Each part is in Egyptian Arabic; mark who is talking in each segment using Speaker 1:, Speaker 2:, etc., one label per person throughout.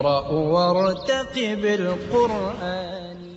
Speaker 1: اقرأ وارتقب القرآن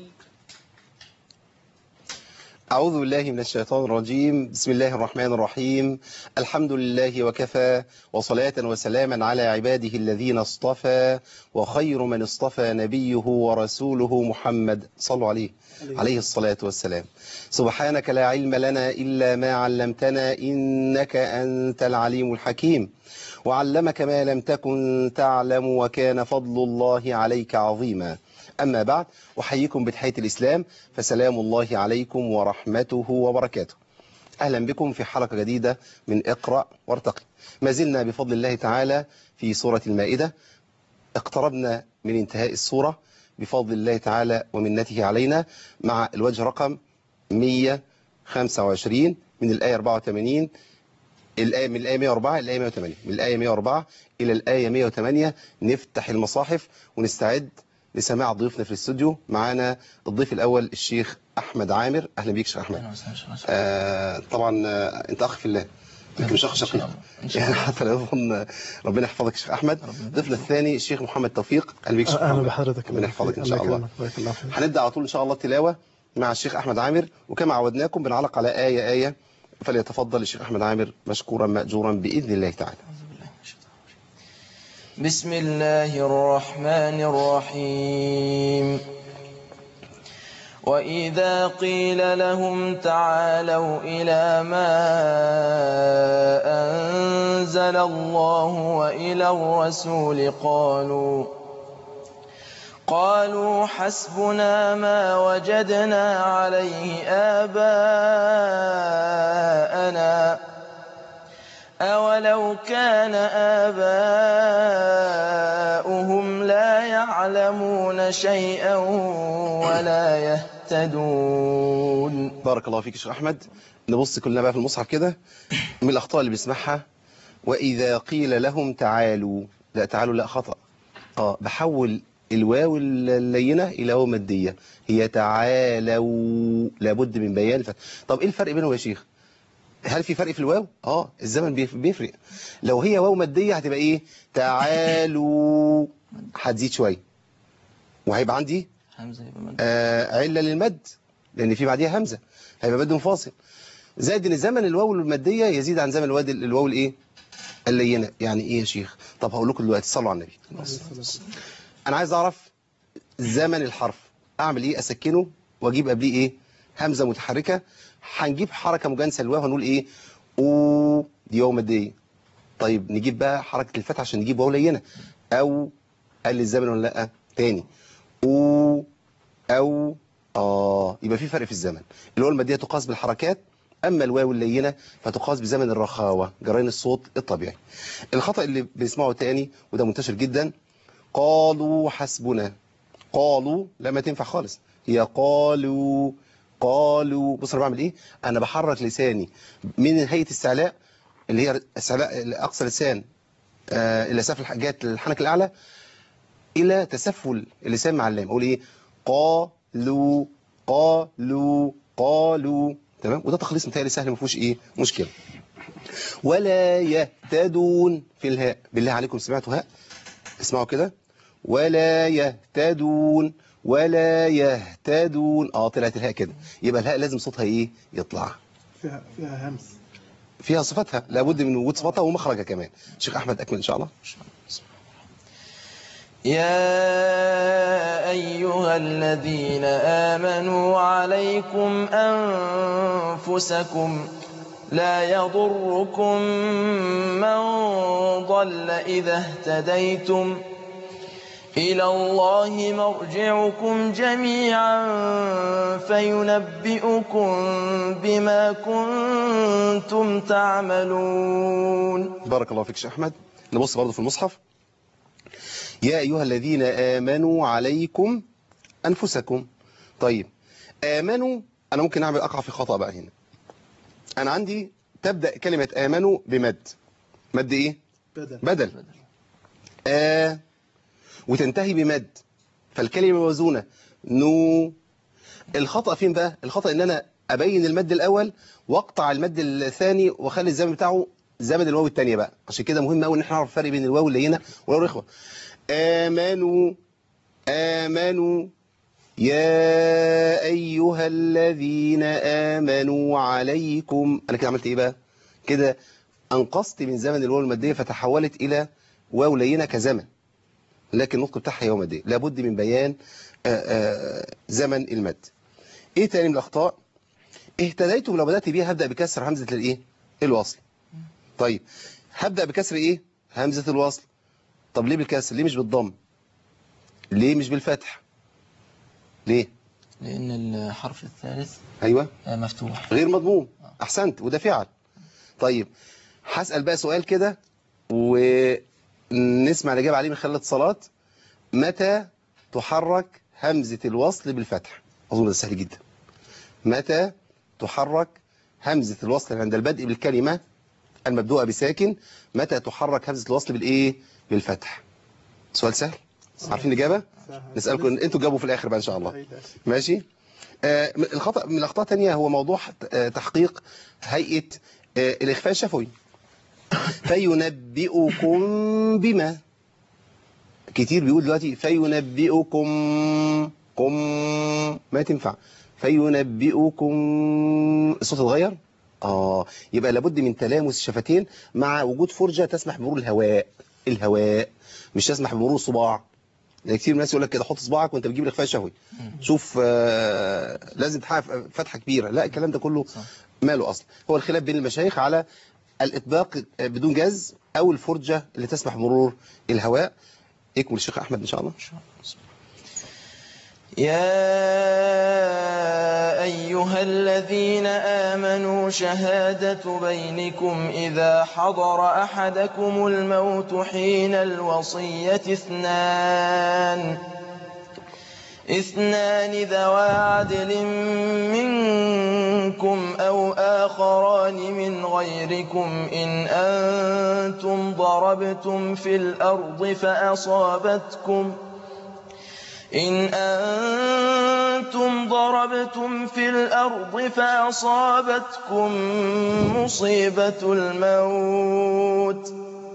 Speaker 2: أعوذ بالله من الشيطان الرجيم بسم الله الرحمن الرحيم الحمد لله وكفى وصلاة وسلاما على عباده الذين اصطفى وخير من اصطفى نبيه ورسوله محمد صلوا عليه عليه الصلاة والسلام سبحانك لا علم لنا إلا ما علمتنا إنك أنت العليم الحكيم وعلمك ما لم تكن تعلم وكان فضل الله عليك عظيما أما بعد أحييكم بتحية الإسلام فسلام الله عليكم ورحمته وبركاته أهلا بكم في حلقة جديدة من اقرأ وارتقي ما زلنا بفضل الله تعالى في سورة المائدة اقتربنا من انتهاء السورة بفضل الله تعالى ومنته علينا مع الوجه رقم 125 من الآية 84 الآية من الآية 104 إلى الآية 108 من الآية 104 إلى الآية 108 نفتح المصاحف ونستعد لسماع ضيوفنا في الاستوديو معانا الضيف الأول الشيخ أحمد عامر أهلا بيك شيخ أحمد آه طبعا آه أنت أخ في الله لكن مش أخ شقيق يعني حتى لا يظن ربنا يحفظك شيخ أحمد ضيفنا الثاني الشيخ محمد توفيق أهلا بيك شيخ
Speaker 3: اهلا
Speaker 2: محمد
Speaker 3: بحضرتك
Speaker 2: ربنا يحفظك إن شاء
Speaker 3: الله
Speaker 2: الله
Speaker 3: يكرمك. بارك الله فيك
Speaker 2: هنبدأ على طول إن شاء الله التلاوة مع الشيخ أحمد عامر وكما عودناكم بنعلق على آية آية فليتفضل الشيخ أحمد عامر مشكورا مأجورا بإذن الله تعالى
Speaker 1: بسم الله الرحمن الرحيم وإذا قيل لهم تعالوا إلى ما أنزل الله وإلى الرسول قالوا قالوا حسبنا ما وجدنا عليه آباءنا أولو كان آباؤهم لا يعلمون شيئا ولا يهتدون
Speaker 2: بارك الله فيك يا شيخ أحمد نبص كلنا بقى في المصحف كده من الأخطاء اللي بنسمعها وإذا قيل لهم تعالوا لا تعالوا لا خطأ اه بحول الواو اللينة إلى واو مادية هي تعالوا لابد من بيان الف... طب إيه الفرق بينهم يا شيخ هل في فرق في الواو اه الزمن بيف- بيفرق لو هي واو مادية هتبقى إيه تعالوا هتزيد شوية وهيبقى عندي
Speaker 1: همزة يبقى مد.
Speaker 2: آه علة للمد لأن في بعديها همزة هيبقى مد منفصل زائد ان زمن الواو المادية يزيد عن زمن الواد الواو الايه اللينة يعني ايه يا شيخ طب هقول لكم دلوقتي صلوا على النبي انا عايز اعرف زمن الحرف اعمل ايه اسكنه واجيب قبليه ايه همزة متحركة هنجيب حركة مجانسة للواو هنقول ايه او دي واو مادية طيب نجيب بقى حركة الفتح عشان نجيب واو لينة او قال لي الزمن ولا لا تاني او او اه يبقى في فرق في الزمن الواو الماديه تقاس بالحركات اما الواو اللينه فتقاس بزمن الرخاوه جرين الصوت الطبيعي الخطا اللي بنسمعه تاني وده منتشر جدا قالوا حسبنا قالوا لما تنفع خالص هي قالوا قالوا بص انا بعمل ايه انا بحرك لساني من هيئه استعلاء اللي هي استعلاء اقصى لسان آه الى سقف الحاجات الحنك الاعلى الى تسفل اللسان مع اللام اقول ايه قالوا قالوا قالوا تمام وده تخليص متهيألي سهل ما فيهوش ايه مشكله ولا يهتدون في الهاء بالله عليكم سمعتوا هاء اسمعوا كده ولا يهتدون ولا يهتدون اه طلعت الهاء كده يبقى الهاء لازم صوتها ايه يطلع
Speaker 3: فيها فيها همس
Speaker 2: فيها صفتها لابد من وجود صفتها ومخرجها كمان شيخ احمد اكمل ان شاء الله
Speaker 1: يا أيها الذين آمنوا عليكم أنفسكم لا يضركم من ضل إذا اهتديتم إلى الله مرجعكم جميعا فينبئكم بما كنتم تعملون
Speaker 2: بارك الله فيك شيخ احمد نبص برضه في المصحف يا ايها الذين امنوا عليكم انفسكم طيب امنوا انا ممكن اعمل اقع في خطا بقى هنا انا عندي تبدا كلمه امنوا بمد مد ايه
Speaker 3: بدل
Speaker 2: بدل آ وتنتهي بمد فالكلمة موزونة نو الخطأ فين بقى الخطأ ان انا ابين المد الاول واقطع المد الثاني واخلي الزمن بتاعه زمن الواو الثانيه بقى عشان كده مهم قوي ان احنا نعرف الفرق بين الواو اللينه والواو الرخوه آمنوا آمنوا يا أيها الذين آمنوا عليكم أنا كده عملت إيه بقى كده أنقصت من زمن الواو المادية فتحولت إلى واو لينة كزمن لكن النطق بتاعها يوم مادية لابد من بيان آآ آآ زمن المد إيه تاني من الأخطاء اهتديت لو بدأت بيها هبدأ بكسر همزة الإيه الوصل طيب هبدأ بكسر إيه همزة الوصل طب ليه بالكسر ليه مش بالضم ليه مش بالفتح ليه
Speaker 1: لأن الحرف الثالث
Speaker 2: أيوة
Speaker 1: آه، مفتوح
Speaker 2: غير مضموم أحسنت وده فعل طيب هسأل بقى سؤال كده ونسمع الإجابة عليه من خلال الاتصالات متى تحرك همزة الوصل بالفتح أظن ده سهل جدا متى تحرك همزة الوصل عند البدء بالكلمة المبدوءة بساكن متى تحرك همزة الوصل بالإيه بالفتح سؤال سهل عارفين الإجابة
Speaker 3: سهل.
Speaker 2: نسألكم انتوا جاوبوا في الآخر بقى إن شاء الله
Speaker 3: أي درس.
Speaker 2: ماشي آه، من الخطأ من الأخطاء الثانية هو موضوع آه، تحقيق هيئة آه، الإخفاء الشفوي فينبئكم بما كتير بيقول دلوقتي فينبئكم كم ما تنفع فينبئكم الصوت اتغير اه يبقى لابد من تلامس الشفتين مع وجود فرجة تسمح بمرور الهواء الهواء مش تسمح بمرور الصباع يعني كتير من الناس يقول لك كده حط صباعك وانت بتجيب الاخفاء الشفوي شوف آه لازم تحقق فتحه كبيره لا الكلام ده كله
Speaker 1: صح.
Speaker 2: ماله اصلا هو الخلاف بين المشايخ على الاطباق بدون جز او الفرجه اللي تسمح بمرور الهواء يكمل الشيخ احمد ان شاء الله
Speaker 1: يا أيها الذين آمنوا شهادة بينكم إذا حضر أحدكم الموت حين الوصية اثنان اثنان ذوى عدل منكم أو آخران من غيركم إن أنتم ضربتم في الأرض فأصابتكم إن أنتم ضربتم في الأرض فأصابتكم مصيبة الموت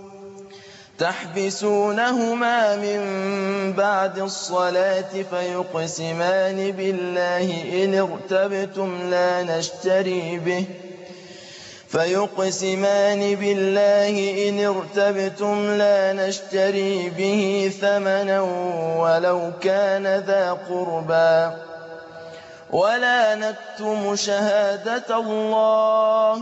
Speaker 1: تحبسونهما من بعد الصلاة فيقسمان بالله إن ارتبتم لا نشتري به فيقسمان بالله إن ارتبتم لا نشتري به ثمنا ولو كان ذا قربى ولا نكتم شهادة الله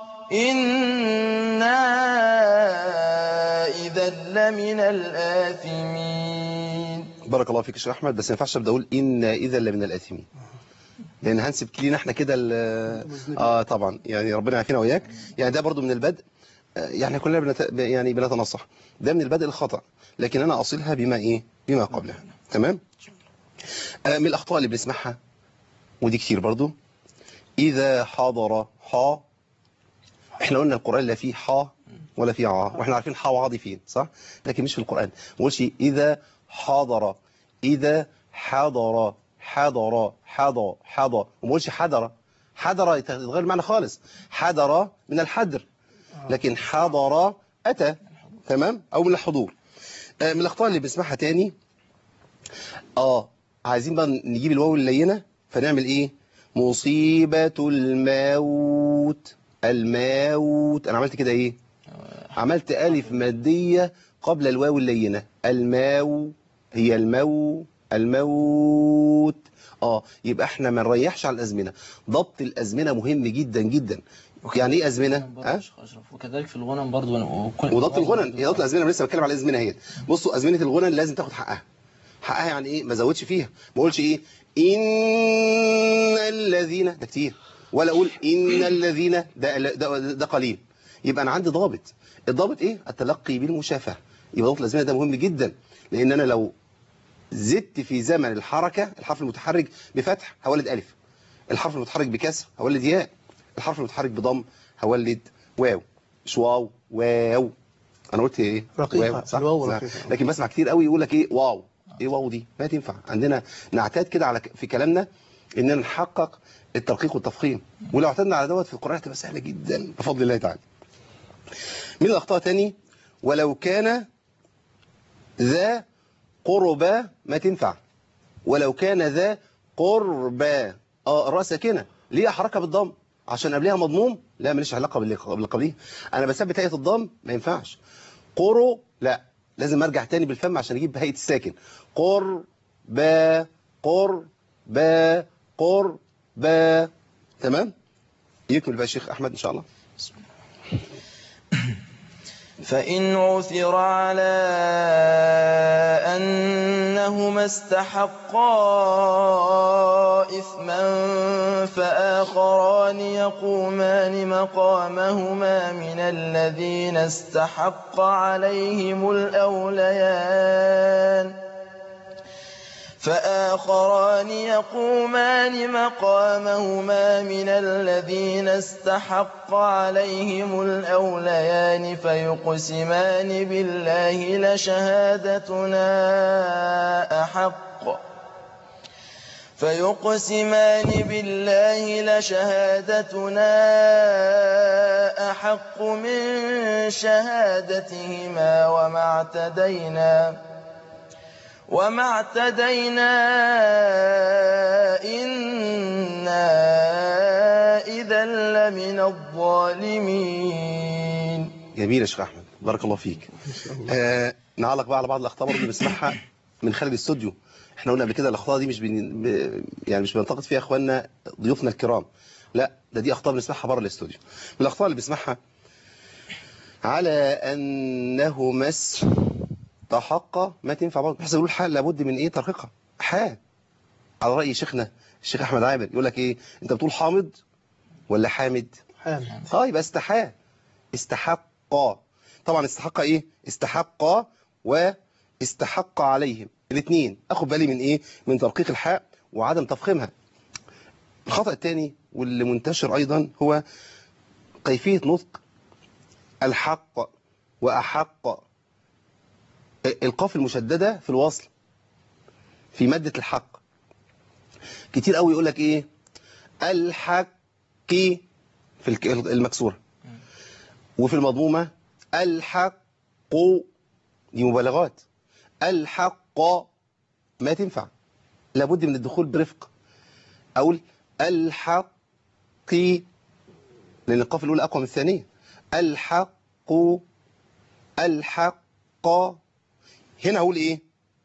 Speaker 1: إنا إذا لمن الآثمين
Speaker 2: بارك الله فيك يا شيخ احمد بس ما ينفعش ابدا اقول ان اذا لمن الاثمين لان هنسب لينا احنا كده ال-
Speaker 3: مذنبين.
Speaker 2: اه طبعا يعني ربنا يعافينا واياك يعني ده برضو من البدء آه، يعني كلنا بنت... يعني بنتنصح ده من البدء الخطا لكن انا اصلها بما ايه بما قبلها تمام آه، من الاخطاء اللي بنسمعها ودي كتير برضو اذا حضر حا احنا قلنا القران لا فيه حا ولا فيه عا واحنا عارفين حا وعا دي فين صح لكن مش في القران ما نقولش اذا حضر اذا حضر حضر حضر حضر وما نقولش حضر حضر يتغير المعنى خالص حضر من الحدر لكن حضر اتى تمام او من الحضور آه، من الاخطاء اللي بنسمعها تاني اه عايزين بقى نجيب الواو اللينه فنعمل ايه مصيبه الموت الموت انا عملت كده ايه عملت ألف مادية قبل الواو اللينة الماو هي المو الموت اه يبقى احنا ما نريحش على الأزمنة ضبط الأزمنة مهم جدا جدا يعني ايه أزمنة؟
Speaker 1: برضه
Speaker 2: ها؟
Speaker 1: يا شيخ أشرف وكذلك في الغنم برضه وكل
Speaker 2: وضبط الغنن هي ضبط الأزمنة أنا لسه بتكلم على الأزمنة اهي بصوا أزمنة الغنن لازم تاخد حقها حقها يعني ايه ما زودش فيها ما اقولش ايه ان الذين ده كتير ولا اقول ان الذين ده ده, ده قليل يبقى انا عندي ضابط الضابط ايه التلقي بالمشافهه يبقى ضابط الازمنه ده مهم جدا لان انا لو زدت في زمن الحركه الحرف المتحرك بفتح هولد الف الحرف المتحرك بكسر هولد ياء الحرف المتحرك بضم هولد واو مش واو واو انا قلت ايه
Speaker 3: رقيقة.
Speaker 2: واو صح
Speaker 3: الواو
Speaker 2: صح.
Speaker 3: رقيقة.
Speaker 2: لكن بسمع كتير قوي يقول لك ايه واو ايه واو دي ما تنفع عندنا نعتاد كده على في كلامنا اننا نحقق الترقيق والتفخيم ولو اعتدنا على دوت في القران هتبقى سهله جدا بفضل الله تعالى من الاخطاء تاني ولو كان ذا قربا ما تنفع ولو كان ذا قربا اه الراء ساكنه ليه احركها بالضم عشان قبلها مضموم لا ماليش علاقه باللي باللي قبليه انا بثبت هيئه الضم ما ينفعش قرو لا لازم ارجع تاني بالفم عشان اجيب هيئه الساكن قر با قر با قر با تمام يكمل بقى الشيخ احمد ان شاء الله
Speaker 1: فإن عثر على أنهما استحقا إثما فآخران يقومان مقامهما من الذين استحق عليهم الأوليان فآخران يقومان مقامهما من الذين استحق عليهم الأوليان فيقسمان بالله لشهادتنا أحق فيقسمان بالله لشهادتنا أحق من شهادتهما وما اعتدينا وما اعتدينا إنا إذا لمن الظالمين
Speaker 2: جميل يا شيخ احمد بارك الله فيك آه نعلق بقى على بعض الاخطاء برضه بنسمعها من خارج الاستوديو احنا قلنا قبل كده الاخطاء دي مش بن... ب... يعني مش بننتقد فيها اخواننا ضيوفنا الكرام لا ده دي اخطاء بنسمعها بره الاستوديو من الاخطاء اللي بنسمعها على انهما استحق ما تنفع برضه بحيث يقول حال لابد من ايه ترقيقها حال على راي شيخنا الشيخ احمد عامر يقول لك ايه انت بتقول حامض ولا حامد
Speaker 3: حامد
Speaker 2: اه يبقى استحى استحق طبعا استحق ايه استحق واستحق عليهم الاثنين اخد بالي من ايه من ترقيق الحاء وعدم تفخيمها الخطأ الثاني واللي منتشر ايضا هو كيفية نطق الحق واحق القاف المشددة في الوصل في مادة الحق كتير قوي يقول لك ايه الحق في الك- المكسورة وفي المضمومة الحق دي مبالغات الحق ما تنفع لابد من الدخول برفق أقول الحق لأن القاف الأولى أقوى من الثانية الحق الحق هنا أقول إيه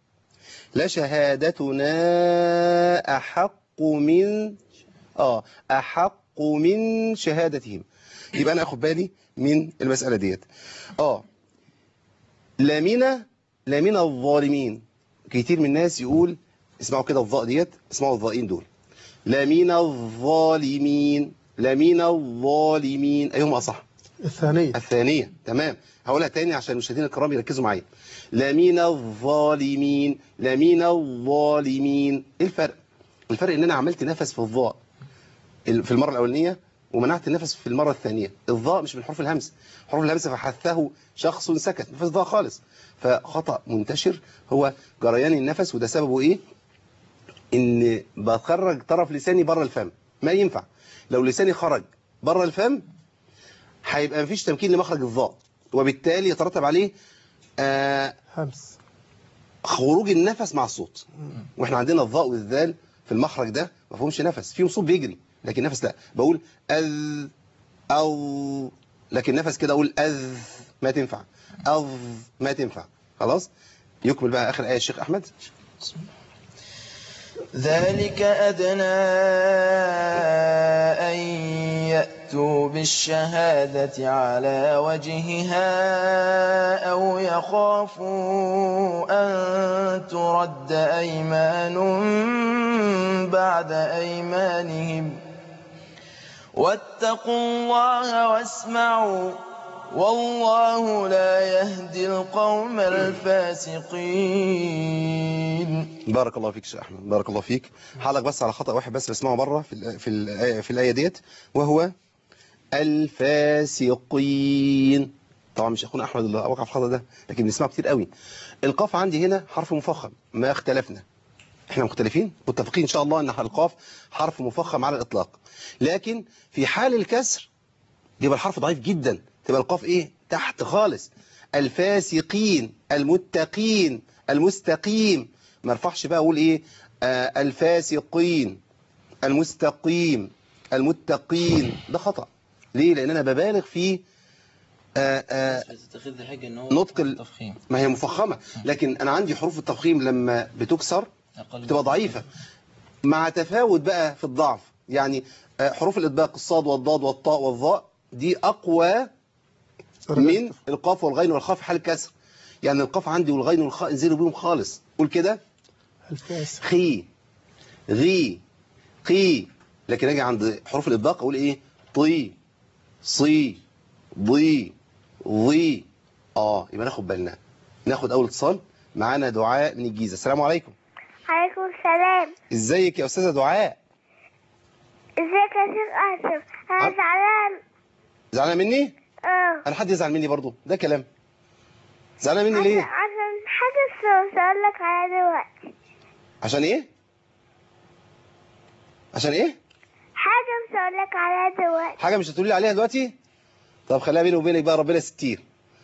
Speaker 2: لشهادتنا أحق من آه أحق من شهادتهم يبقى أنا أخد بالي من المسألة ديت آه لمن لمن الظالمين كتير من الناس يقول اسمعوا كده الظاء ديت اسمعوا الظائين دول لمن الظالمين لمن الظالمين أيهما أصح
Speaker 3: الثانية
Speaker 2: الثانية تمام هقولها تاني عشان المشاهدين الكرام يركزوا معايا لمن الظالمين لمن الظالمين ايه الفرق الفرق ان انا عملت نفس في الظاء ال- في المرة الاولانية ومنعت النفس في المرة الثانية الظاء مش من حروف الهمس حروف الهمس فحثه شخص سكت مفيش ظاء خالص فخطأ منتشر هو جريان النفس وده سببه ايه ان بخرج طرف لساني بره الفم ما ينفع لو لساني خرج بره الفم هيبقى مفيش تمكين لمخرج الظاء وبالتالي يترتب عليه آه
Speaker 3: همس
Speaker 2: خروج النفس مع الصوت واحنا عندنا الظاء والذال في المخرج ده ما فيهمش نفس فيهم صوت بيجري لكن نفس لا بقول اذ او لكن نفس كده اقول اذ ما تنفع اذ ما تنفع خلاص يكمل بقى اخر ايه الشيخ احمد
Speaker 1: ذلك أدنى أن يأتوا بالشهادة على وجهها أو يخافوا أن ترد أيمان بعد أيمانهم واتقوا الله واسمعوا والله لا يهدي القوم الفاسقين
Speaker 2: بارك الله فيك يا شيخ احمد بارك الله فيك هعلق بس على خطأ واحد بس بسمعه بره في ال- في الآية في الآية ديت وهو الفاسقين طبعا مش اخونا احمد اللي وقع في الخطأ ده لكن بنسمعه كتير قوي القاف عندي هنا حرف مفخم ما اختلفنا احنا مختلفين متفقين ان شاء الله ان القاف حرف مفخم على الاطلاق لكن في حال الكسر يبقى الحرف ضعيف جدا تبقى القاف ايه تحت خالص الفاسقين المتقين المستقيم ما ارفعش بقى اقول ايه آه الفاسقين المستقيم المتقين ده خطأ ليه لان انا ببالغ في آه آه
Speaker 1: تتخذ حاجة ان هو
Speaker 2: نطق ال-
Speaker 1: التفخيم
Speaker 2: ما هي مفخمة لكن انا عندي حروف التفخيم لما بتكسر
Speaker 1: أقل
Speaker 2: بتبقى ضعيفة مع تفاوت بقى في الضعف يعني آه، حروف الإطباق الصاد والضاد والطاء والظاء دي أقوى من القاف والغين والخاء في حال الكسر يعني القاف عندي والغين والخاء انزلوا بيهم خالص قول كده
Speaker 3: الفاسق
Speaker 2: خي غي قي لكن اجي عند حروف الإطباق أقول إيه طي صي ضي ضي اه يبقى ناخد بالنا ناخد أول اتصال معانا دعاء من الجيزة السلام عليكم
Speaker 4: عليكم السلام
Speaker 2: ازيك يا أستاذة دعاء
Speaker 4: ازيك يا شيخ آسف انا
Speaker 2: عم-
Speaker 4: زعلان
Speaker 2: زعلانة مني
Speaker 4: اه
Speaker 2: انا حد يزعل مني برضو ده كلام زعلانة مني
Speaker 4: عشان
Speaker 2: ليه
Speaker 4: عشان حاجة مش هقول لك عليها دلوقتي
Speaker 2: عشان ايه عشان ايه
Speaker 4: حاجة مش هقول لك عليها دلوقتي
Speaker 2: حاجة مش هتقولي لي عليها دلوقتي طب خليها بيني وبينك بقى ربنا ستير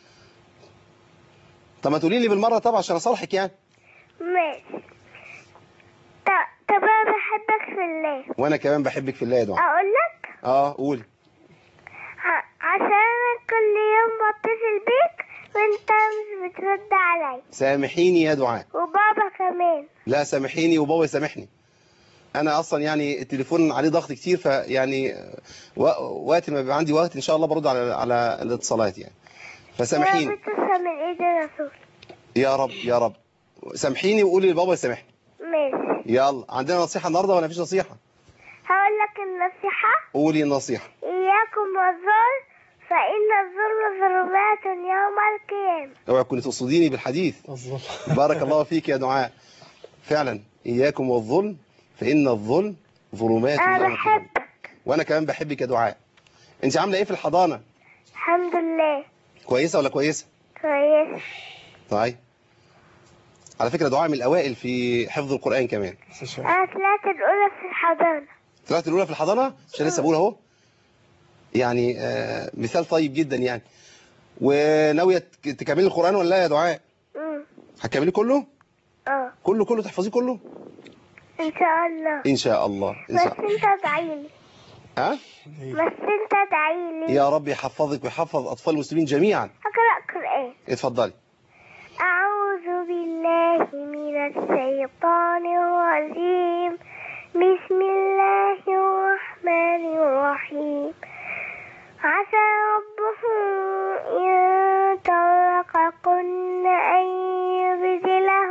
Speaker 2: طب ما تقولي لي بالمرة طبعا عشان اصالحك يعني
Speaker 4: ماشي ط- طب انا بحبك في الله
Speaker 2: وانا كمان بحبك في الله يا دعاء
Speaker 4: اقول لك
Speaker 2: اه قولي
Speaker 4: ع- عشان انا كل يوم بتصل بيك وانت مش بترد عليا
Speaker 2: سامحيني يا دعاء
Speaker 4: وبابا كمان
Speaker 2: لا سامحيني وبابا يسامحني انا اصلا يعني التليفون عليه ضغط كتير فيعني و- وقت ما بيبقى عندي وقت ان شاء الله برد على على الاتصالات يعني فسامحيني
Speaker 4: وانا بتصل من ايد الرسول
Speaker 2: يا رب يا رب سامحيني وقولي لبابا يسامحني
Speaker 4: ماشي
Speaker 2: يلا عندنا نصيحة النهاردة ولا مفيش نصيحة
Speaker 4: هقول لك النصيحة
Speaker 2: قولي النصيحة
Speaker 4: إياكم والظلم فإن الظلم ظلمات يوم القيامة
Speaker 2: اوعي تكوني تقصديني بالحديث
Speaker 3: الظلم
Speaker 2: بارك الله فيك يا دعاء فعلا إياكم والظلم فإن الظلم ظلمات
Speaker 4: أنا
Speaker 2: يوم القيامة.
Speaker 4: بحبك
Speaker 2: وأنا كمان بحبك يا دعاء أنت عاملة إيه في الحضانة
Speaker 4: الحمد لله
Speaker 2: كويسة ولا كويسة
Speaker 4: كويس
Speaker 2: طيب على فكرة دعاء من الأوائل في حفظ القرآن كمان
Speaker 4: أنا طلعت الأولى في الحضانة
Speaker 2: طلعت الأولى في الحضانة عشان لسه بقول أهو يعني آه مثال طيب جدا يعني وناوية تك- تكملي القرآن ولا لا يا دعاء
Speaker 4: أمم
Speaker 2: هتكملي كله
Speaker 4: اه
Speaker 2: كله كله تحفظيه كله
Speaker 4: إن شاء الله
Speaker 2: إن شاء الله إن
Speaker 4: بس
Speaker 2: شاء الله
Speaker 4: أنت ادعيلي
Speaker 2: ها
Speaker 4: بس أنت ادعيلي
Speaker 2: يا رب يحفظك ويحفظ أطفال المسلمين جميعا
Speaker 4: أقرأ قرآن
Speaker 2: اتفضلي
Speaker 4: أعوذ بالله من الشيطان الرجيم بسم الله الرحمن الرحيم عسى ربه إن طلقكن أن يبدله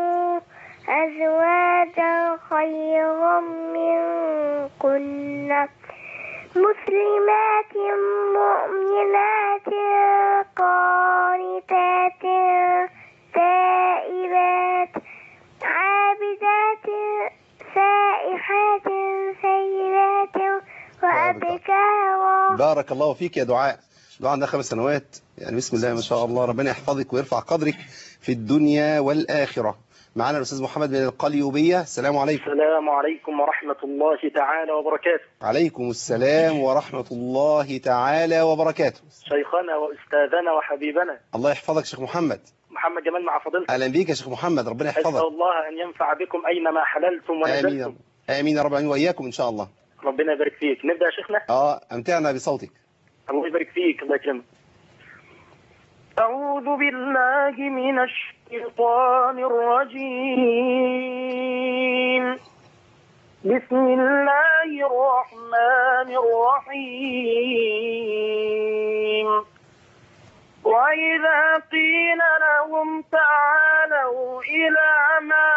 Speaker 4: أزواجا خيرا منكن مسلمات مؤمنات قانتات تائبات عابدات سائحات سيدات وأبكارا
Speaker 2: بارك الله فيك يا دعاء دعاء عندها خمس سنوات يعني بسم الله ما شاء الله ربنا يحفظك ويرفع قدرك في الدنيا والآخرة معنا الأستاذ محمد من القليوبية السلام عليكم
Speaker 5: السلام عليكم ورحمة الله تعالى وبركاته
Speaker 2: عليكم السلام ورحمة الله تعالى وبركاته
Speaker 5: شيخنا وأستاذنا وحبيبنا
Speaker 2: الله يحفظك شيخ محمد
Speaker 5: محمد جمال مع فضيلتك
Speaker 2: أهلا بيك يا شيخ محمد ربنا
Speaker 5: أسأل
Speaker 2: يحفظك
Speaker 5: الله أن ينفع بكم أينما حللتم
Speaker 2: آمين يا
Speaker 5: ونزلتم
Speaker 2: رب. آمين يا رب العالمين وإياكم إن شاء الله
Speaker 5: ربنا يبارك فيك نبدأ يا شيخنا
Speaker 2: آه أمتعنا بصوتك
Speaker 5: الله يبارك فيك الله يكرمك أعوذ بالله من الشيطان الرجيم بسم الله الرحمن الرحيم وإذا قيل لهم تعالوا إلى ما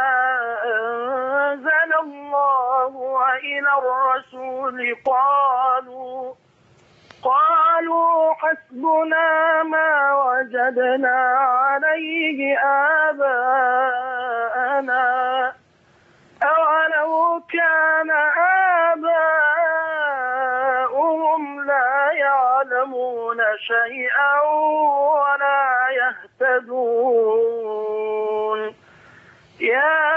Speaker 5: أنزل الله وإلى الرسول قالوا قالوا حسبنا ما وجدنا عليه آباءنا أولو كان آباؤهم لا يعلمون شيئا ولا يهتدون يا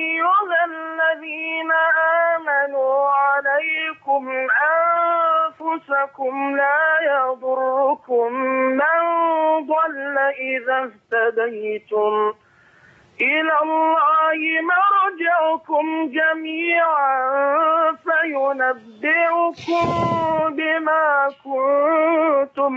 Speaker 5: أيها الذين آمنوا عليكم أنفسكم لا يضركم من ضل إذا اهتديتم إلى الله مرجعكم جميعا فينبئكم بما كنتم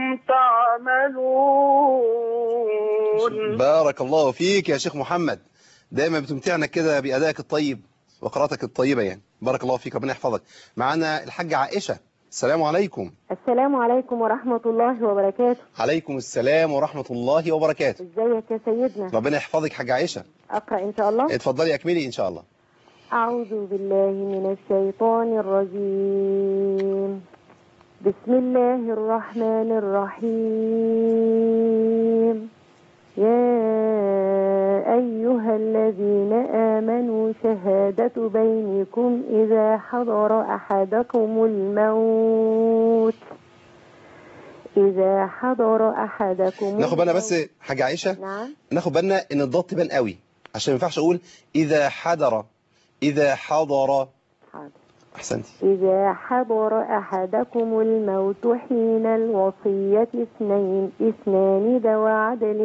Speaker 5: تعملون
Speaker 2: بارك الله فيك يا شيخ محمد دايما بتمتعنا كده بأدائك الطيب وقراءتك الطيبة يعني بارك الله فيك ربنا يحفظك معانا الحاجة عائشة السلام عليكم
Speaker 6: السلام عليكم ورحمة الله وبركاته
Speaker 2: عليكم السلام ورحمة الله وبركاته
Speaker 6: ازيك يا سيدنا
Speaker 2: ربنا يحفظك حاجة عائشة
Speaker 6: أقرأ إن شاء الله
Speaker 2: اتفضلي اكملي ان شاء الله
Speaker 6: أعوذ بالله من الشيطان الرجيم بسم الله الرحمن الرحيم يا أيها الذين آمنوا شهادة بينكم إذا حضر أحدكم الموت إذا حضر أحدكم
Speaker 2: ناخد بالنا
Speaker 6: الموت-
Speaker 2: بس حاجة عائشة
Speaker 6: نعم
Speaker 2: ناخد بالنا ان الضاد تبان قوي عشان ما ينفعش اقول اذا حضر اذا حضر
Speaker 6: حاضر
Speaker 2: احسنتي
Speaker 6: إذا حضر أحدكم الموت حين الوصية اثنين اثنان ذوى عدل